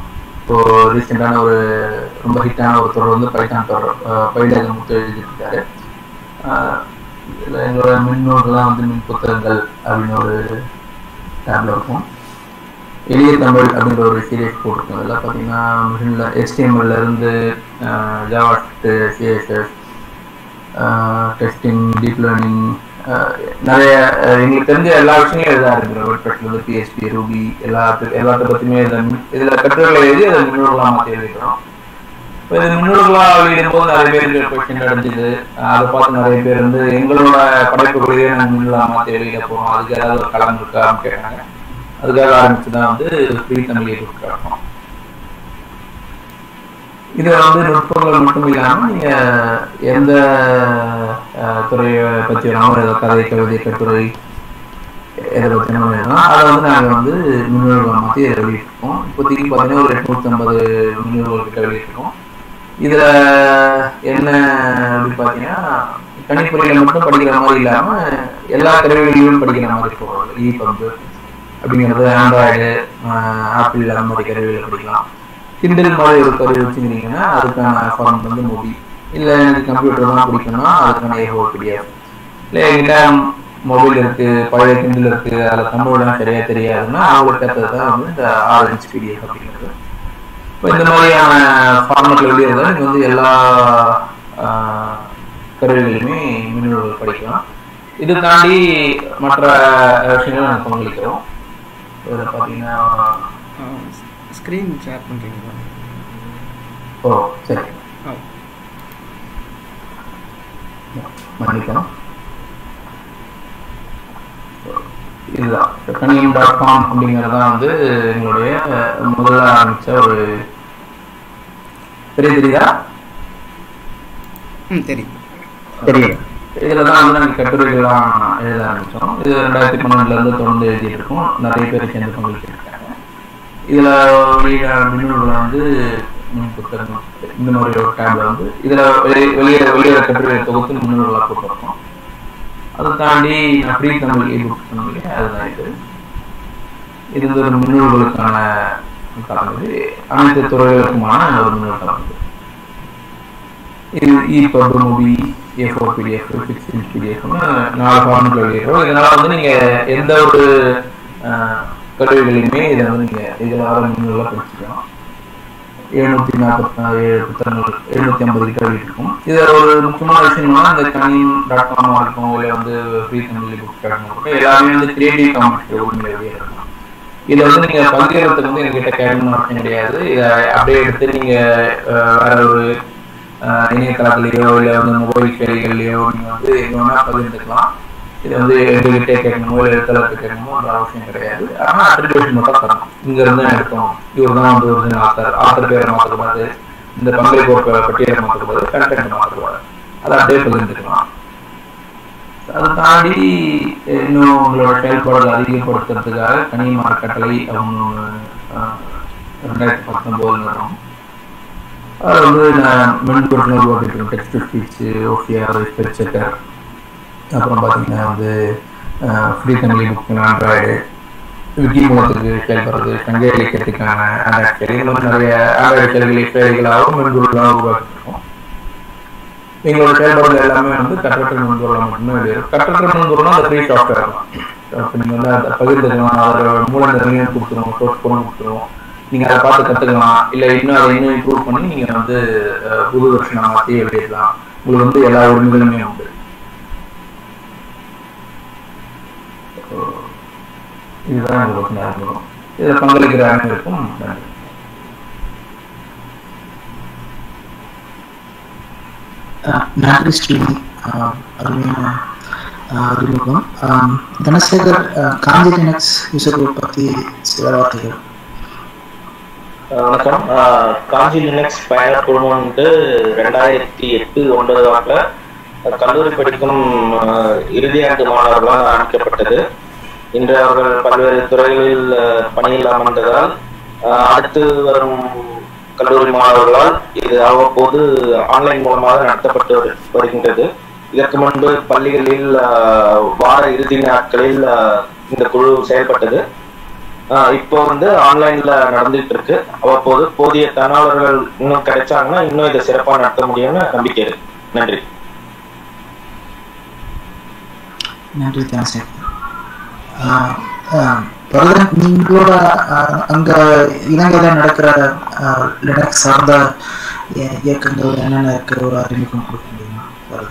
இப்போ ரீசெண்டான ஒரு ரொம்ப ஹிட்டான ஒரு தொடர் வந்து பைத்தான் தொடர் பைலக முத்து எழுதிட்டு இருக்காரு ஆஹ் இதுல எங்களோட மின்னூறுலாம் வந்து மின் புத்தகங்கள் அப்படின்னு ஒரு டேப்ல இருக்கும் எளிய தமிழ் அப்படின்ற ஒரு சீரியஸ் போட்டிருக்கோம் இதெல்லாம் பார்த்தீங்கன்னா மிஷினில் HTML ல இருந்து Java CSS testing deep learning நிறைய அஹ், எங்களுக்கு தெரிஞ்ச எல்லா விஷயங்களும் எழுதா இருக்கிற வேர்ட்பேஸ்லேருந்து பிஎஸ்பி ரூபி எல்லாத்து எல்லாத்த பற்றியுமே இதில் இதில் கட்டுரைகளை எழுதி அதை முன்னோர்களாக மாற்றி எழுதிக்கிறோம் இப்போ இது முன்னோர்களாக வெளியிடும் போது நிறைய பேருக்கு கொஸ்டின் அடைஞ்சுது அதை பார்த்து நிறைய பேர் வந்து எங்களோட படைப்புகளையே நாங்கள் முன்னோர்களாக மாற்றி வெளியிட போகிறோம் அதுக்கு ஏதாவது ஒரு களம் இருக்கான்னு கேட்டாங்க அதுக்காக ஆரம்பிச்சு தான் வந்து ஃப்ரீ தமிழ் புக் இருக்கும் இதுல வந்து நுட்பங்கள் மட்டும் இல்லாம நீங்க எந்த அஹ், துறையை பத்தி வேணாலும் ஏதோ கதை கவிதை கட்டுரை எதை பத்தி வேணாலும் அதை வந்து நாங்க வந்து முன்னோர்கள் மாற்றி வெளியிட்டிருக்கோம் இப்போதைக்கு பார்த்தீங்கன்னா ஒரு எட்நூத்தி ஐம்பது முன்னோர்கள் கிட்ட வெளியிட்டிருக்கோம் இதுல என்ன அப்படின்னு பார்த்தீங்கன்னா கணிப்பொறியில மட்டும் படிக்கிற மாதிரி இல்லாம எல்லா கருவிகளிலும் படிக்கிற மாதிரி இருக்கும் இ பம்பு அப்படிங்கிறது ஆண்ட்ராய்டு ஆப்பிள் அந்த மாதிரி கருவிகளை படிக்கலாம் கிண்டல் மாதிரி ஒரு கருவி வச்சுக்கிறீங்கன்னா அதுக்கான ஃபார்ம் வந்து மொபி இல்லை எனக்கு கம்ப்யூட்டர் தான் பிடிக்கும்னா அதுக்கான ஏகோ பிடிஎஃப் இல்லை என்கிட்ட மொபைல் இருக்கு பழைய கிண்டல் இருக்கு அதில் தமிழ்லாம் சரியா தெரியாதுன்னா அவங்களுக்கு ஏற்றது தான் வந்து இந்த ஆறு இன்ச் பிடிஎஃப் அப்படிங்கிறது இப்போ இந்த மாதிரியான ஃபார்மெட்டில் வெளியிடுறத நீங்கள் வந்து எல்லா ஆஹ், கருவிகளுமே மின்னூல்கள் படிக்கலாம் இது தாண்டி மற்ற விஷயங்களும் நாங்கள் பங்களிக்கிறோம் இதில் பார்த்தீங்கன்னா ஸ்க்ரீன் ஷேர் பண்ணுறீங்களா ஓ சரி ஆ மன்னிக்கணும் இதுதான் கனியம் டாட் காம் அப்படிங்கிறது தான் வந்து எங்களுடைய முதல்ல ஆரம்பிச்ச ஒரு பெரிய தெரியுதா ம் தெரியும் தெரியும் இதுல தான் வந்து நாங்கள் கட்டுரைகள்லாம் எழுத ஆரம்பிச்சோம் இது ரெண்டாயிரத்தி பன்னெண்டுல இருந்து தொடர்ந்து எழுதிட்டு இருக்கோம் நிறைய பேர் சேர்ந்து பங்களிச்சிருக்காங்க இதுல வெளியிட மின்னூல்கள் வந்து மின் புத்தகம் இந்த மாதிரி ஒரு டேப்ல வந்து இதுல வெளியே வெளியே வெளியிட கட்டுரை தொகுத்து மின்னூல்களாக போட்டிருக்கோம் அதை தாண்டி நான் ஃப்ரீ தமிழ் இ புக் சொன்னீங்க அதுதான் இது இது வந்து ஒரு மின்னூல்களுக்கான கலந்து அனைத்து துறைகளுக்குமான ஒரு மின்னூல் கலந்து இது epub mobi A four PDF six inch பிடிஎஃப்னு நாலு ஃபார்மெட்டில் வெளியிடுறோம் இதனால் வந்து நீங்கள் எந்த ஒரு அஹ், கருவிகளையுமே இதை வந்து நீங்கள் இதில் வர மின்னூலாக படிச்சுக்கலாம் எழுநூத்தி நாற்பத்தி ஏழு புத்தகங்கள் எழுநூத்தி ஐம்பது கிட்ட இருக்கும் இதுல ஒரு முக்கியமான விஷயம் என்னன்னா இந்த கணின் டாட் காமா இருக்கும் இல்லை வந்து ஃப்ரீ தமிழ் புக் இருக்கும் எல்லாமே வந்து கிரியேட்டிவ் காம்படிட்டிவ் உண்மை வெளியிடலாம் இதை வந்து நீங்க பகிர்றதுக்கு வந்து எங்ககிட்ட கேட்கணும் அவசியம் கிடையாது இதை அப்படியே எடுத்து நீங்க அஹ், வேற ஒரு அஹ், இணையதளத்திலேயோ இல்லை வந்து மொபைல் செயலிகள்லையோ நீங்க வந்து எங்க வேணா பகிர்ந்துக்கலாம் இது வந்து எங்ககிட்டே கேட்கணுமோ இல்லை எழுத்தளருக்கு கேட்கணுமோ அந்த அவசியம் கிடையாது ஆனா அட்ரிபியூஷன் மட்டும் தரணும் இங்க இருந்து தான் எடுத்தோம் இவர் தான் வந்து ஒரிஜினல் ஆத்தர் ஆத்தர் பேரை மாற்றக்கூடாது இந்த பங்களிப்பு பட்டியலை மாற்றக்கூடாது கண்டென்ட் மாற்றக்கூடாது அதை அப்படியே பகிர்ந்துக்கலாம் அதை தாண்டி இன்னும் உங்களோட செயல்பாடுகளை அதிகப்படுத்துறதுக்காக கனிம அறக்கட்டளை அவங்க அஹ், ரெண்டாயிரத்தி பத்தொம்போதுல வரும் அது வந்து நான் மென்பொருள் உருவாக்கிட்டு text to speech OCR spell checker அப்புறம் பார்த்தீங்கன்னா வந்து free Tamil book Android Wiki மூலத்துக்கு செயல்படுறது சங்க இலக்கியத்துக்கான ஆண்ட்ராய்டு செயலி இந்த மாதிரி நிறைய ஆண்ட்ராய்டு செயலிகளை செயலிகளாகவும் மென்பொருளாக உருவாக்கிருக்கோம் எங்களோட செயல்பாடுகள் எல்லாமே வந்து கட்டற்ற மென்பொருளாக மட்டுமே வெளியிடும் கட்டற்ற மென்பொருள்னா அந்த ஃப்ரீ சாஃப்ட்வேர் தான் இப்போ நீங்கள் வந்து அதை பகிர்ந்துக்கலாம் அதோட மூல நிறைய கொடுத்துருவோம் சோர்ஸ் கூட கொடுத்துருவோம் நீங்கள் அதை பார்த்து கற்றுக்கலாம் இல்லை இன்னும் அதை இன்னும் இம்ப்ரூவ் பண்ணி நீங்கள் வந்து அஹ், புது வருஷம் மாற்றி வெளியிடலாம் உங்களுக்கு வந்து எல்லா உரிமைகளுமே உண்டு இதுதான் எங்களுக்கு நேரம் இதில் பங்களிக்கிற அனைவருக்கும் நன்றி அஹ் நன்றி ஸ்ரீனி அஹ் அருமையான அஹ் அறிமுகம் அஹ் தனசேகர் அஹ் காஞ்சி லினக்ஸ் யூசர் குரூப் பற்றி சில வார்த்தைகள் அஹ் வணக்கம் அஹ் காஞ்சி லினக்ஸ் பயனர் குழுமம் வந்து ரெண்டாயிரத்தி எட்டு ஒன்பது வாக்கில் கல்லூரி படிக்கும் அஹ், இறுதி ஆண்டு மாணவர்களால் ஆரம்பிக்கப்பட்டது இன்று அவர்கள் பல்வேறு துறைகளில் அஹ், பணியில் அமர்ந்ததால் அஹ், அடுத்து வரும் கல்லூரி மாணவர்களால் இது அவ்வப்போது ஆன்லைன் மூலமாக நடத்தப்பட்டு வரு- வருகின்றது இதற்கு முன்பு பள்ளிகளில் அஹ், வார இறுதி நாட்களில் அஹ், இந்த குழு செயல்பட்டது ஆஹ் இப்போ வந்து ஆன்லைன்ல நடந்துட்டு இருக்கு அவ்வப்போது போதிய தன்னாளர்கள் இன்னும் கிடைச்சாங்கன்னா இன்னும் இதை சிறப்பா நடத்த முடியும்னு நம்பிக்கை இருக்கு நன்றி நன்றி தாசன் பிரதன் நீங்களோட ஆஹ், அங்க இலங்கையில நடக்கிற ஆஹ், லினக்ஸ் சார்ந்த இய- இயக்கங்கள் என்னென்ன இருக்கு ஒரு அறிமுகம் கொடுக்க முடியுமா வருது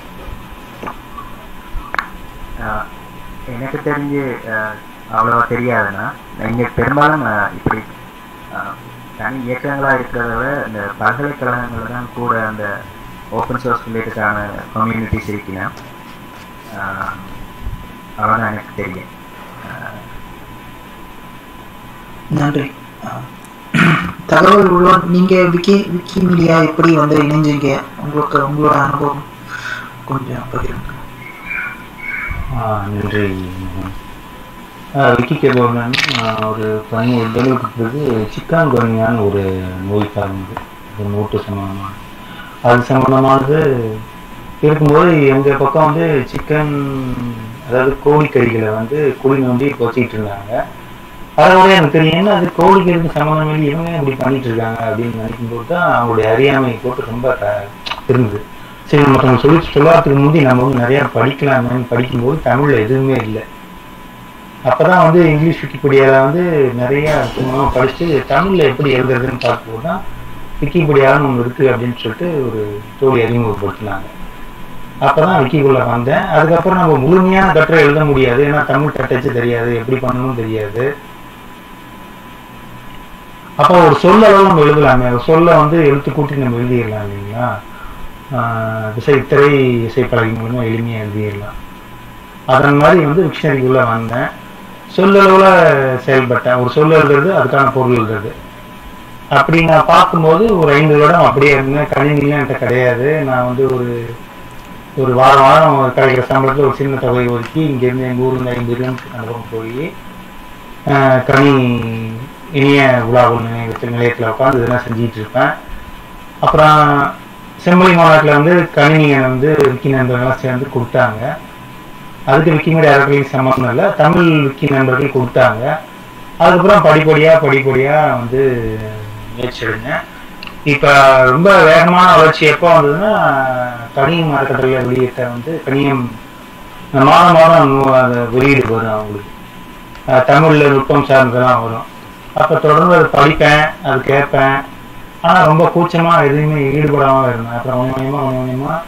ஆஹ் எனக்கு தெரிஞ்சு ஆஹ் அவ்வளவா தெரியாதுன்னா இங்கே பெரும்பாலும் ஆஹ் இப்படி ஆஹ் தனி இயக்கங்களாக இருக்கிறத விட இந்த பல்கலைக்கழகங்கள் தான் கூட அந்த ஓப்பன் சோர்ஸ் ரிலேட்டடான கம்யூனிட்டிஸ் இருக்கலாம் அவ்வளோதான் எனக்கு தெரியும் ஆஹ் நன்றி ஆஹ், தகவல் உள்ள நீங்க விக்கி விக்கி மீடியா எப்படி வந்து இணைஞ்சீங்க உங்களுக்கு உங்களோட அனுபவம் கொஞ்சம் பகிருங்க ஆ, நன்றி விக்கி கேபவன் ஒரு பதினேழு தொழிலுக்கு பிறகு சிக்கான் குரணியான ஒரு நோய் சார்ந்தது ஒரு நோட்டு சம்பந்தமான அது சம்பந்தமானது இருக்கும்போது எங்கள் பக்கம் வந்து சிக்கன் அதாவது கோழிக்கறிகளை வந்து குழி நோண்டி வச்சுக்கிட்டு இருந்தாங்க அதோட எனக்கு தெரியும் என்ன அது கோழிக்கறிக்கு சம்மந்தம் இல்லை இவங்க ஏன் இப்படி பண்ணிட்டு இருக்காங்க அப்படின்னு நினைக்கும்போது தான் அவங்களுடைய அறியாமை போட்டு ரொம்ப க- இருந்தது சரி மற்றவங்க சொல்லி சொல்லாததுக்கு முந்தி நம்ம வந்து நிறைய படிக்கலாமேன்னு படிக்கும்போது தமிழ்ல எதுவுமே இல்லை அப்பதான் வந்து இங்கிலீஷ் விக்கிபீடியால வந்து நிறைய சும்மா படிச்சுட்டு தமிழ்ல எப்படி எழுதுறதுன்னு பார்க்கும்போது தான் விக்கிபீடியான்னு ஒன்று இருக்கு அப்படின்னு சொல்லிட்டு ஒரு தோழி அறிமுகப்படுத்தினாங்க அப்பதான் விக்கிக்குள்ள வந்தேன் அதுக்கப்புறம் நம்ம முழுமையான கட்டுரை எழுத முடியாது ஏன்னா தமிழ் கட்டச்சு தெரியாது எப்படி பண்ணணும்னு தெரியாது அப்போ ஒரு சொல்லளவு நம்ம எழுதலாமே ஒரு சொல்ல வந்து எழுத்து கூட்டி நம்ம எழுதிடலாம் இல்லைங்களா ஆஹ் இசை திரை இசைப்பலகை மூலமா எளிமையாக எழுதிடலாம் அதன் மாதிரி வந்து டிக்ஷனரிக்குள்ள வந்தேன் சொல்லளவுல செயல்பட்டேன் ஒரு சொல் எழுதுறது அதுக்கான பொருள் எழுதுறது அப்படி நான் பார்க்கும்போது ஒரு ஐந்து வருடம் அப்படியே இருந்தேன் கணினிலாம் என்கிட்ட கிடையாது நான் வந்து ஒரு ஒரு வாரம் வாரம் கிடைக்கிற சம்பளத்தில் ஒரு சின்ன தொகை ஒதுக்கி இங்கேருந்து எங்கள் ஊர்லேருந்து ஐம்பது கிலோமீட்டர் அனுபவம் போய் ஆஹ் கனி இனிய உலாவல் நிலையத்தில் நிலையத்தில் உட்காந்து இதெல்லாம் செஞ்சிட்டு இருப்பேன் அப்புறம் செம்மொழி மாநாட்டில் வந்து கணினியை வந்து விக்கி நண்பர்கள்லாம் சேர்ந்து கொடுத்தாங்க அதுக்கு விக்கிமீடியா அறக்கலையும் சம்மந்தம் இல்லை தமிழ் விக்கி நண்பர்கள் கொடுத்தாங்க அதுக்கப்புறம் படிப்படியாக படிப்படியாக வந்து முயற்சி எடுங்க இப்போ ரொம்ப வேகமான வளர்ச்சி எப்போ வந்ததுன்னா கனியம் அறக்கட்டளை வெளியிட்ட வந்து கனியம் மாதம் மாதம் நூ- அந்த வெளியீடு வரும் அவங்களுக்கு அஹ் தமிழ்ல நுட்பம் சார்ந்ததெல்லாம் வரும் அப்போ தொடர்ந்து அதை படிப்பேன் அது கேட்பேன் ஆனால் ரொம்ப கூச்சமாக எதுவுமே ஈடுபடாமல் இருந்தேன் அப்புறம் கொஞ்சம் கொஞ்சமாக கொஞ்சம் கொஞ்சமாக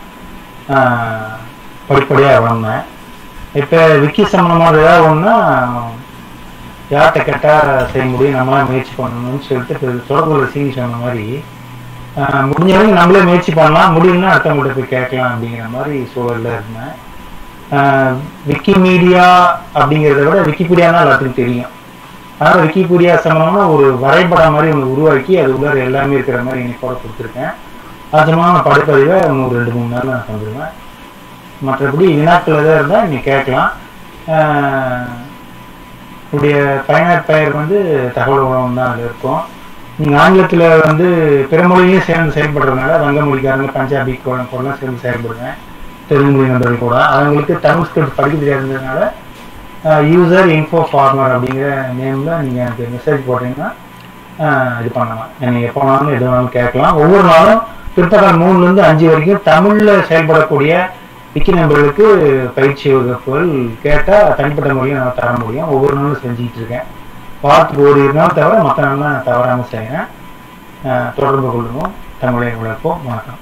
படிப்படியாக வளர்ந்தேன் இப்போ விக்கி சம்பந்தமாக ஏதாவது ஒன்றா யார்கிட்ட கேட்டால் செய்ய முடியும் நம்மளாம் முயற்சி பண்ணணும்னு சொல்லிட்டு இப்போ தொடர்புல சீனி சொன்ன மாதிரி ஆஹ் முடிஞ்ச வரைக்கும் நம்மளே முயற்சி பண்ணலாம் முடியலன்னா அடுத்தவங்கள்ட்ட போய் கேட்கலாம் அப்படிங்கிற மாதிரி சூழல்ல இருந்தேன் ஆஹ் விக்கி மீடியா அப்படிங்கிறத விட விக்கிபீடியானா எல்லாத்துக்கும் தெரியும் அதனால விக்கிபீடியா சம்பந்தமா ஒரு வரைபடம் மாதிரி ஒன்று உருவாக்கி அது உள்ளார எல்லாமே இருக்கிற மாதிரி இணைப்போட கொடுத்துருக்கேன் அது சம்பந்தமா நான் படைப்பதிவை இன்னும் ரெண்டு மூணு நாள் நான் தந்துடுவேன் மற்றபடி வினாக்கள் எதாவது இருந்தால் நீங்கள் கேட்கலாம் ஆஹ் உடைய பயனர் பெயர் வந்து தகவல் உணவகம் தான் அதில் இருக்கும் நீங்கள் ஆங்கிலத்தில் வந்து பிற மொழியிலையும் சேர்ந்து செயல்படுறதுனால வங்க மொழிக்காரங்க பஞ்சாபி கூட கூடலாம் சேர்ந்து செயல்படுவேன் தெலுங்கு மொழி நண்பர்கள் கூட அவங்களுக்கு தமிழ் ஸ்கிரிப்ட் படிக்க தெரியாததுனால யூசர் இன்ஃபோ ஃபார்மர் அப்படிங்கிற நேமில் நீங்கள் எனக்கு மெசேஜ் போட்டீங்கன்னா ஆஹ் இது பண்ணலாம் நீங்கள் எப்போ வேணாலும் எது வேணாலும் கேட்கலாம் ஒவ்வொரு நாளும் பிற்பகல் மூணுலேருந்து அஞ்சு வரைக்கும் தமிழில் செயல்படக்கூடிய விக்கி நண்பர்களுக்கு பயிற்சி வகுப்புகள் கேட்டால் தனிப்பட்ட முறையில் நான் தர முடியும் ஒவ்வொரு நாளும் செஞ்சுக்கிட்டு இருக்கேன் வாரத்துக்கு ஒரு இரு நாள் தவிர மற்ற நாள்லாம் நான் தவறாமல் செய்கிறேன் ஆஹ் தொடர்பு கொள்ளுவோம் தமிழை உழைப்போம் வணக்கம்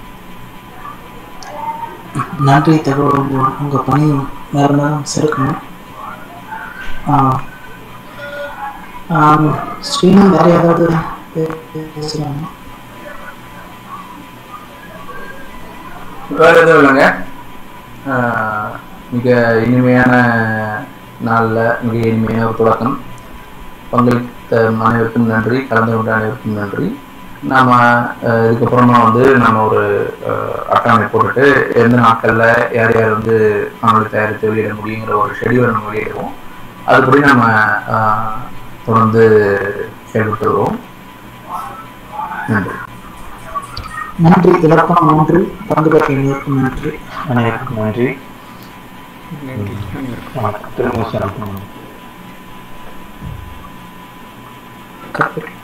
நன்றி தகவல் உங்க உங்க பணி மேலும் மேலும் சிறக்கணும் ஆஹ் ஆஹ் ஸ்ரீனா வேற ஏதாவது பே- பேசலாமா வேற எதுவும் இல்லைங்க ஆஹ் மிக இனிமையான நாளில் மிக இனிமையான ஒரு தொடக்கம் பங்களித்த அனைவருக்கும் நன்றி கலந்து கொண்ட அனைவருக்கும் நன்றி நாம ஆஹ் இதுக்கப்புறமா வந்து நம்ம ஒரு ஆஹ் அட்டவணை போட்டுட்டு எந்த நாட்களில் யார் யார் வந்து காணொலி தயாரித்து வெளியிட முடியுங்கிற ஒரு ஷெடியூல் நம்ம வெளியிடுவோம் அதுபடி நம்ம ஆஹ் தொடர்ந்து செயல்பட்டு வருவோம் நன்றி நன்றி இதற்கும் நன்றி பங்கு பெற்றியவர்களுக்கும் நன்றி அனைவருக்கும் நன்றி நன்றி அனைவருக்கும் வணக்கம் திரும்ப சந்திப்போம். கரெக்ட்